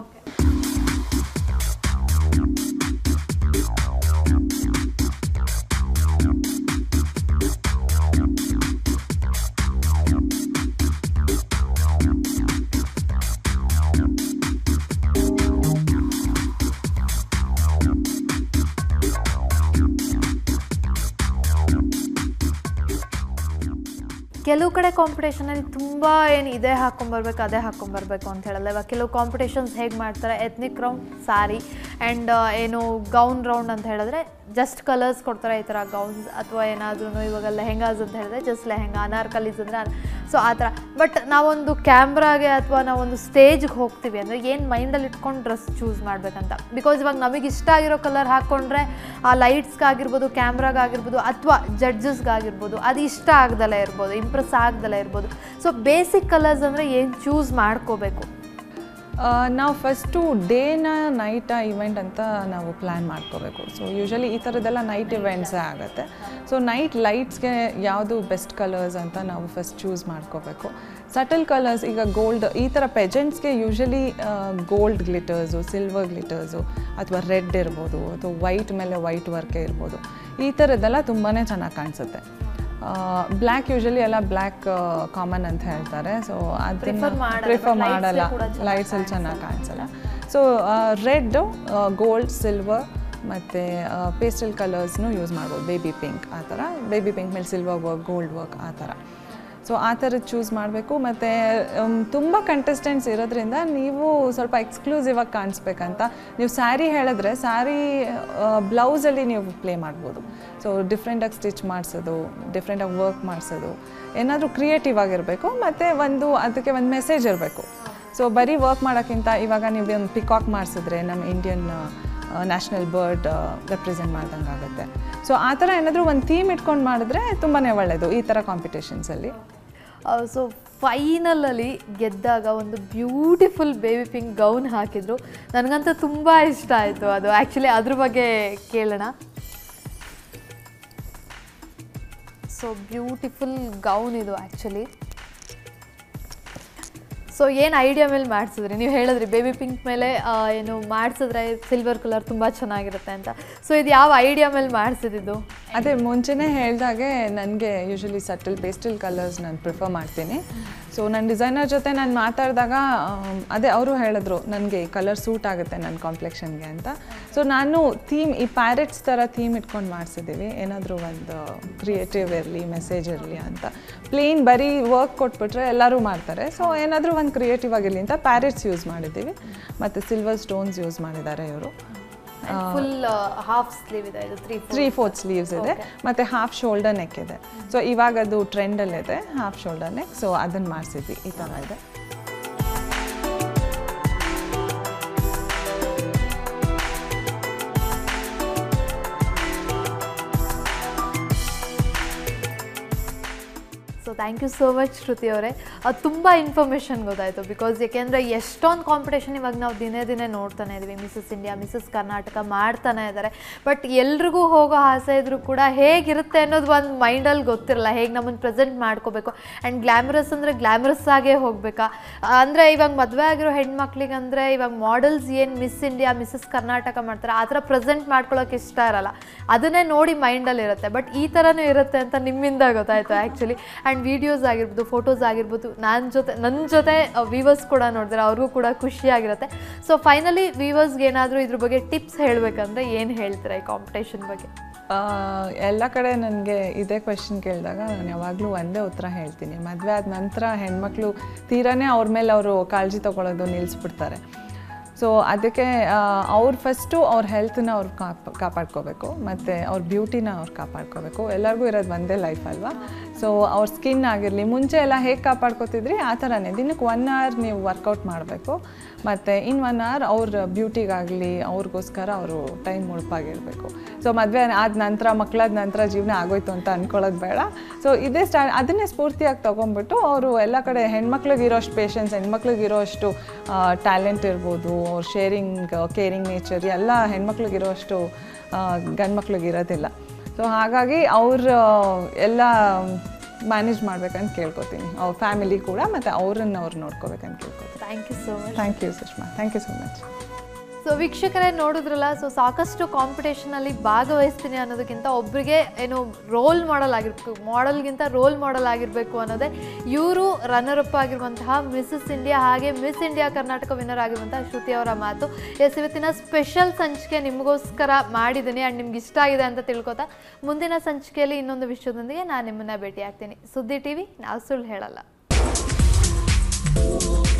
ಕೆಲವು ಕಡೆ ಕಾಂಪಿಟೇಷನಲ್ಲಿ ತುಂಬ ಏನು ಇದೇ ಹಾಕ್ಕೊಂಬರ್ಬೇಕು ಅದೇ ಹಾಕ್ಕೊಂಬರ್ಬೇಕು ಅಂತ ಹೇಳಲ್ಲ ಇವಾಗ ಕೆಲವು ಕಾಂಪಿಟೇಷನ್ಸ್ ಹೇಗೆ ಮಾಡ್ತಾರೆ ಎತ್ನಿಕ್ ರೌಂಡ್ ಸಾರಿ ಆ್ಯಂಡ್ ಏನು ಗೌನ್ ರೌಂಡ್ ಅಂತ ಹೇಳಿದ್ರೆ ಜಸ್ಟ್ ಕಲರ್ಸ್ ಕೊಡ್ತಾರೆ ಈ ಥರ ಗೌನ್ಸ್ ಅಥವಾ ಏನಾದ್ರೂ ಇವಾಗ ಲೆಹೆಂಗಾಸ್ ಅಂತ ಹೇಳಿದ್ರೆ ಜಸ್ಟ್ ಲೆಹೆಂಗಾ ಅನಾರ್ಕಲೀಸ್ ಅಂದರೆ ಸೊ ಆ ಥರ ಬಟ್ ನಾವೊಂದು ಕ್ಯಾಮ್ರಾಗೆ ಅಥವಾ ನಾವೊಂದು ಸ್ಟೇಜ್ಗೆ ಹೋಗ್ತೀವಿ ಅಂದರೆ ಏನು ಮೈಂಡಲ್ಲಿ ಇಟ್ಕೊಂಡು ಡ್ರೆಸ್ ಚೂಸ್ ಮಾಡಬೇಕಂತ ಬಿಕಾಸ್ ಇವಾಗ ನಮಗೆ ಇಷ್ಟ ಆಗಿರೋ ಕಲರ್ ಹಾಕ್ಕೊಂಡ್ರೆ ಆ ಲೈಟ್ಸ್ಗಾಗಿರ್ಬೋದು ಕ್ಯಾಮ್ರಾಗಾಗಿರ್ಬೋದು ಅಥವಾ ಜಡ್ಜಸ್ಗಾಗಿರ್ಬೋದು ಅದು ಇಷ್ಟ ಆಗ್ದಲೇ ಇರ್ಬೋದು ಇಂಪ್ರೆಸ್ ಆಗ್ದಲೇ ಇರ್ಬೋದು ಸೊ ಬೇಸಿಕ್ ಕಲರ್ಸ್ ಅಂದರೆ ಏನು ಚೂಸ್ ಮಾಡ್ಕೋಬೇಕು ನಾವು ಫಸ್ಟು ಡೇನ ನೈಟ ಇವೆಂಟ್ ಅಂತ ನಾವು ಪ್ಲ್ಯಾನ್ ಮಾಡ್ಕೋಬೇಕು ಸೊ ಯೂಶಲಿ ಈ ಥರದ್ದೆಲ್ಲ ನೈಟ್ ಇವೆಂಟ್ಸೇ ಆಗುತ್ತೆ ಸೊ ನೈಟ್ ಲೈಟ್ಸ್ಗೆ ಯಾವುದು ಬೆಸ್ಟ್ ಕಲರ್ಸ್ ಅಂತ ನಾವು ಫಸ್ಟ್ ಚೂಸ್ ಮಾಡ್ಕೋಬೇಕು ಸಟಲ್ ಕಲರ್ಸ್ ಈಗ ಗೋಲ್ಡ್ ಈ ಥರ ಪೆಜೆಂಟ್ಸ್ಗೆ usually gold glitters silver glitters ಅಥವಾ ರೆಡ್ ಇರ್ಬೋದು ಅಥವಾ ವೈಟ್ ಮೇಲೆ ವೈಟ್ ವರ್ಕೇ ಇರ್ಬೋದು ಈ ಥರದ್ದೆಲ್ಲ ತುಂಬಾ ಚೆನ್ನಾಗಿ ಕಾಣಿಸುತ್ತೆ ಬ್ಲ್ಯಾಕ್ ಯೂಶಲಿ ಎಲ್ಲ ಬ್ಲ್ಯಾಕ್ ಕಾಮನ್ ಅಂತ ಹೇಳ್ತಾರೆ ಸೊ ಅದನ್ನ Prefer ಮಾಡಲ್ಲ, ಪ್ರಿಫರ್ but lights ಮಾಡಲ್ಲ ಕೂಡ ಚೆನ್ನಾಗ್ ಲೈಟ್ಸಲ್ಲಿ ಚೆನ್ನಾಗಿ ಕಾಣಿಸಲ್ಲ ಸೊ ರೆಡ್ಡು ಗೋಲ್ಡ್ ಸಿಲ್ವರ್ ಮತ್ತು ಪೇಸ್ಟಲ್ ಕಲರ್ಸ್ನು ಯೂಸ್ ಮಾಡ್ಬೋದು ಬೇಬಿ ಪಿಂಕ್ ಆ ಥರ ಬೇಬಿ ಪಿಂಕ್ ಮೇಲೆ ಸಿಲ್ವರ್ ವರ್ಕ್ ಗೋಲ್ಡ್ ವರ್ಕ್ ಆ ಥರ ಸೊ ಆ ಥರದ್ದು ಚೂಸ್ ಮಾಡಬೇಕು ಮತ್ತು ತುಂಬ ಕಂಟೆಸ್ಟೆಂಟ್ಸ್ ಇರೋದ್ರಿಂದ ನೀವು ಸ್ವಲ್ಪ ಎಕ್ಸ್ಕ್ಲೂಸಿವ್ ಆಗಿ ಕಾಣಿಸ್ಬೇಕಂತ ನೀವು ಸ್ಯಾರಿ ಹೇಳಿದ್ರೆ ಸ್ಯಾರಿ ಬ್ಲೌಸಲ್ಲಿ ನೀವು ಪ್ಲೇ ಮಾಡ್ಬೋದು ಸೊ ಡಿಫ್ರೆಂಟಾಗಿ ಸ್ಟಿಚ್ ಮಾಡಿಸೋದು ಡಿಫ್ರೆಂಟಾಗಿ ವರ್ಕ್ ಮಾಡಿಸೋದು ಏನಾದರೂ ಕ್ರಿಯೇಟಿವ್ ಆಗಿರಬೇಕು ಮತ್ತು ಒಂದು ಅದಕ್ಕೆ ಒಂದು ಮೆಸೇಜ್ ಇರಬೇಕು ಸೊ ಬರೀ ವರ್ಕ್ ಮಾಡೋಕ್ಕಿಂತ ಇವಾಗ ನೀವು ಒಂದು ಪಿಕಾಕ್ ಮಾಡಿಸಿದ್ರೆ ನಮ್ಮ ಇಂಡಿಯನ್ ನ್ಯಾಷನಲ್ ಬರ್ಡ್ ರೆಪ್ರೆಸೆಂಟ್ ಮಾಡ್ದಂಗೆ ಆಗುತ್ತೆ ಸೊ ಆ ಥರ ಏನಾದರೂ ಒಂದು ಥೀಮ್ ಇಟ್ಕೊಂಡು ಮಾಡಿದ್ರೆ ತುಂಬಾ ಒಳ್ಳೆಯದು ಈ ಥರ ಕಾಂಪಿಟೇಷನ್ಸಲ್ಲಿ ಸೊ ಫೈನಲಲ್ಲಿ ಗೆದ್ದಾಗ ಒಂದು ಬ್ಯೂಟಿಫುಲ್ ಬೇಬಿ ಪಿಂಕ್ ಗೌನ್ ಹಾಕಿದ್ರು ನನಗಂತೂ ತುಂಬ ಇಷ್ಟ ಆಯಿತು ಅದು ಆ್ಯಕ್ಚುಲಿ ಅದ್ರ ಬಗ್ಗೆ ಕೇಳೋಣ ಸೊ ಬ್ಯೂಟಿಫುಲ್ ಗೌನ್ ಇದು ಆ್ಯಕ್ಚುಲಿ ಸೊ ಏನು ಐಡಿಯಾ ಮೇಲೆ ಮಾಡಿಸಿದ್ರಿ ನೀವು ಹೇಳಿದ್ರಿ ಬೇಬಿ ಪಿಂಕ್ ಮೇಲೆ ಆ, ಏನು ಮಾಡಿಸಿದ್ರೆ ಸಿಲ್ವರ್ ಕಲರ್ ತುಂಬ ಚೆನ್ನಾಗಿರುತ್ತೆ ಅಂತ ಸೊ ಇದು ಯಾವ ಐಡಿಯಾ ಮೇಲೆ ಮಾಡಿಸಿದ್ದು ಅದೇ ಮುಂಚೆನೇ ಹೇಳಿದಾಗೆ ನನಗೆ ಯೂಶಲಿ ಸಟಲ್ ಪೇಸ್ಟಲ್ ಕಲರ್ಸ್ ನಾನು ಪ್ರಿಫರ್ ಮಾಡ್ತೀನಿ ಸೊ ನನ್ನ ಡಿಸೈನರ್ ಜೊತೆ ನಾನು ಮಾತಾಡಿದಾಗ ಆಮ್, ಅದೇ ಅವರು ಹೇಳಿದ್ರು ನನಗೆ ಈ ಕಲರ್ ಸೂಟ್ ಆಗುತ್ತೆ ನನ್ನ ಕಾಂಪ್ಲೆಕ್ಷನ್ಗೆ ಅಂತ ಸೊ ನಾನು ಥೀಮ್ ಈ ಪ್ಯಾರೆಟ್ಸ್ ಥರ ಥೀಮ್ ಇಟ್ಕೊಂಡು ಮಾಡಿಸಿದ್ದೀವಿ ಏನಾದರೂ ಒಂದು ಕ್ರಿಯೇಟಿವ್ ಇರಲಿ ಮೆಸೇಜ್ ಇರಲಿ ಅಂತ ಪ್ಲೇನ್ ಬರೀ ವರ್ಕ್ ಕೊಟ್ಬಿಟ್ರೆ ಎಲ್ಲರೂ ಮಾಡ್ತಾರೆ ಸೊ ಏನಾದರೂ ಒಂದು ಕ್ರಿಯೇಟಿವ್ ಆಗಿರಲಿ ಅಂತ ಪ್ಯಾರೆಟ್ಸ್ ಯೂಸ್ ಮಾಡಿದ್ದೀವಿ ಮತ್ತು ಸಿಲ್ವರ್ ಸ್ಟೋನ್ಸ್ ಯೂಸ್ ಮಾಡಿದ್ದಾರೆ ಇವರು ಫುಲ್ ಹಾಫ್ ಸ್ಲೀವ್ ಇದೆ ಇದು ತ್ರೀ ತ್ರೀ ಫೋರ್ತ್ ಸ್ಲೀವ್ಸ್ ಇದೆ ಮತ್ತು ಹಾಫ್ ಶೋಲ್ಡರ್ ನೆಕ್ ಇದೆ ಸೊ ಇವಾಗ ಅದು ಟ್ರೆಂಡಲ್ಲಿದೆ ಹಾಫ್ ಶೋಲ್ಡರ್ ನೆಕ್ ಸೊ ಅದನ್ನು ಮಾಡಿಸಿದ್ವಿ ಈ ಥರ ಇದೆ so thank you so much Shruti ಅವರೇ ಅದು ತುಂಬ ಇನ್ಫಾರ್ಮೇಷನ್ ಗೊತ್ತಾಯಿತು ಬಿಕಾಸ್ ಯಾಕೆಂದರೆ ಎಷ್ಟೊಂದು ಕಾಂಪಿಟೇಷನ್ ಇವಾಗ ನಾವು ದಿನೇ ದಿನೇ ನೋಡ್ತಾನೆ ಇದ್ವಿ ಮಿಸಸ್ ಇಂಡಿಯಾ ಮಿಸಸ್ ಕರ್ನಾಟಕ ಮಾಡ್ತಾನೆ ಇದ್ದಾರೆ ಬಟ್ ಎಲ್ರಿಗೂ ಹೋಗೋ ಆಸೆ ಇದ್ರೂ ಕೂಡ ಹೇಗಿರುತ್ತೆ ಅನ್ನೋದು ಒಂದು ಮೈಂಡಲ್ಲಿ ಗೊತ್ತಿರಲ್ಲ ಹೇಗೆ ನಮ್ಮನ್ನು ಪ್ರೆಸೆಂಟ್ ಮಾಡ್ಕೋಬೇಕು ಆ್ಯಂಡ್ ಗ್ಲ್ಯಾಮರಸ್ ಅಂದರೆ ಗ್ಲ್ಯಾಮರಸ್ ಆಗೇ ಹೋಗ್ಬೇಕಾ ಅಂದರೆ ಇವಾಗ ಮದುವೆ ಆಗಿರೋ ಹೆಣ್ಮಕ್ಳಿಗೆ ಅಂದರೆ ಇವಾಗ ಮಾಡೆಲ್ಸ್ ಏನು ಮಿಸ್ ಇಂಡಿಯಾ ಮಿಸಸ್ ಕರ್ನಾಟಕ ಮಾಡ್ತಾರೆ ಆ ಥರ ಪ್ರೆಸೆಂಟ್ ಮಾಡ್ಕೊಳ್ಳೋಕೆ ಇಷ್ಟ ಇರಲ್ಲ ಅದನ್ನೇ ನೋಡಿ ಮೈಂಡಲ್ಲಿ ಇರುತ್ತೆ ಬಟ್ ಈ ಥರನೂ ಇರುತ್ತೆ ಅಂತ ನಿಮ್ಮಿಂದ ಗೊತ್ತಾಯಿತು ಆ್ಯಕ್ಚುಲಿ ಆ್ಯಂಡ್ ವೀಡಿಯೋಸ್ ಆಗಿರ್ಬೋದು ಫೋಟೋಸ್ ಆಗಿರ್ಬೋದು ನನ್ನ ಜೊತೆ ನನ್ನ ಜೊತೆ ವೀವರ್ಸ್ ಕೂಡ ನೋಡಿದ್ರೆ ಅವ್ರಿಗೂ ಕೂಡ ಖುಷಿಯಾಗಿರುತ್ತೆ ಸೊ ಫೈನಲಿ ವೀವರ್ಸ್ಗೆ ಏನಾದರೂ ಇದ್ರ ಬಗ್ಗೆ ಟಿಪ್ಸ್ ಹೇಳಬೇಕಂದ್ರೆ ಏನು ಹೇಳ್ತೀರಾ ಈ ಕಾಂಪಿಟೇಷನ್ ಬಗ್ಗೆ ಆ, ಎಲ್ಲ ಕಡೆ ನನಗೆ ಇದೇ ಕ್ವೆಶನ್ ಕೇಳಿದಾಗ ನಾನು ಯಾವಾಗಲೂ ಒಂದೇ ಉತ್ತರ ಹೇಳ್ತೀನಿ ಮದುವೆ ಆದ ನಂತರ ಹೆಣ್ಮಕ್ಳು ತೀರಾನೇ ಅವ್ರ ಮೇಲೆ ಅವರು ಕಾಳಜಿ ತೊಗೊಳೋದು ನಿಲ್ಲಿಸ್ಬಿಡ್ತಾರೆ ಸೊ ಅದಕ್ಕೆ ಅವ್ರು ಫಸ್ಟು ಅವ್ರ ಹೆಲ್ತನ್ನ ಅವ್ರು ಕಾಪ್ ಕಾಪಾಡ್ಕೋಬೇಕು ಮತ್ತು ಅವ್ರ ಬ್ಯೂಟಿನ ಅವ್ರು ಕಾಪಾಡ್ಕೋಬೇಕು ಎಲ್ಲರಿಗೂ ಇರೋದು ಒಂದೇ ಲೈಫ್ ಅಲ್ವಾ ಸೊ ಅವ್ರ ಸ್ಕಿನ್ ಆಗಿರಲಿ ಮುಂಚೆ ಎಲ್ಲ ಹೇಗೆ ಕಾಪಾಡ್ಕೋತಿದ್ರಿ ಆ ಥರನೇ ದಿನಕ್ಕೆ ಒನ್ ಅವರ್ ನೀವು ವರ್ಕೌಟ್ ಮಾಡಬೇಕು ಮತ್ತು ಇನ್ ಒನ್ ಅವರ್ ಅವ್ರ ಬ್ಯೂಟಿಗಾಗಲಿ ಅವ್ರಿಗೋಸ್ಕರ ಅವರು ಟೈಮ್ ಮುಳುಪಾಗಿರಬೇಕು ಸೊ ಮದುವೆ ಆದ ನಂತರ ಮಕ್ಕಳಾದ ನಂತರ ಜೀವನ ಆಗೋಯ್ತು ಅಂತ ಅನ್ಕೊಳ್ಳೋದು ಬೇಡ ಸೊ ಇದೇ ಸ್ಟಾ ಅದನ್ನೇ ಸ್ಫೂರ್ತಿಯಾಗಿ ತೊಗೊಂಡ್ಬಿಟ್ಟು ಅವರು ಎಲ್ಲ ಕಡೆ ಹೆಣ್ಮಕ್ಳಿಗೆ ಇರೋಷ್ಟು ಪೇಷನ್ಸ್ ಹೆಣ್ಮಕ್ಳಿಗೆ ಇರೋಷ್ಟು ಟ್ಯಾಲೆಂಟ್ ಇರ್ಬೋದು ಅವ್ರ ಶೇರಿಂಗ್ ಕೇರಿಂಗ್ ನೇಚರ್ ಎಲ್ಲ ಹೆಣ್ಮಕ್ಳಿಗೆ ಇರೋಷ್ಟು ಗಂಡು ಮಕ್ಳಿಗೆ ಇರೋದಿಲ್ಲ ಸೊ ಹಾಗಾಗಿ ಅವ್ರು ಎಲ್ಲ ಮ್ಯಾನೇಜ್ ಮಾಡ್ಬೇಕಂತ ಕೇಳ್ಕೊತೀನಿ ಅವ್ರ ಫ್ಯಾಮಿಲಿ ಕೂಡ ಮತ್ತು ಅವ್ರನ್ನ ಅವ್ರು ನೋಡ್ಕೋಬೇಕಂತ ಕೇಳ್ಕೊತೀನಿ thank you so much thank you Sushma thank you so much so ವೀಕ್ಷಕರೇ ನೋಡಿದ್ರಲ್ಲ ಸೊ ಸಾಕಷ್ಟು ಕಾಂಪಿಟೇಷನಲ್ಲಿ ಭಾಗವಹಿಸ್ತೀನಿ ಅನ್ನೋದಕ್ಕಿಂತ ಒಬ್ಬರಿಗೆ ಏನು ರೋಲ್ ಮಾಡೆಲ್ ಆಗಿರ್ಬೇಕು ಮಾಡೆಲ್ಗಿಂತ ರೋಲ್ ಮಾಡೆಲ್ ಆಗಿರಬೇಕು ಅನ್ನೋದೇ ಇವರು ರನ್ನರ್ ಅಪ್ ಆಗಿರುವಂತಹ ಮಿಸ್ಸಸ್ ಇಂಡಿಯಾ ಹಾಗೆ ಮಿಸ್ ಇಂಡಿಯಾ ಕರ್ನಾಟಕ ವಿನ್ನರ್ ಆಗಿರುವಂತಹ ಶ್ರುತಿ ಅವರ ಮಾತು ಎಸ್ ಇವತ್ತಿನ ಸ್ಪೆಷಲ್ ಸಂಚಿಕೆ ನಿಮಗೋಸ್ಕರ ಮಾಡಿದ್ದೀನಿ ಆ್ಯಂಡ್ ನಿಮ್ಗೆ ಇಷ್ಟ ಆಗಿದೆ ಅಂತ ತಿಳ್ಕೊತಾ ಮುಂದಿನ ಸಂಚಿಕೆಯಲ್ಲಿ ಇನ್ನೊಂದು ವಿಷಯದೊಂದಿಗೆ ನಾನು ನಿಮ್ಮನ್ನ ಭೇಟಿ ಆಗ್ತೀನಿ ಸುದ್ದಿ ಟಿವಿ ನಾವು ಸುಳ್ಳು ಹೇಳಲ್ಲ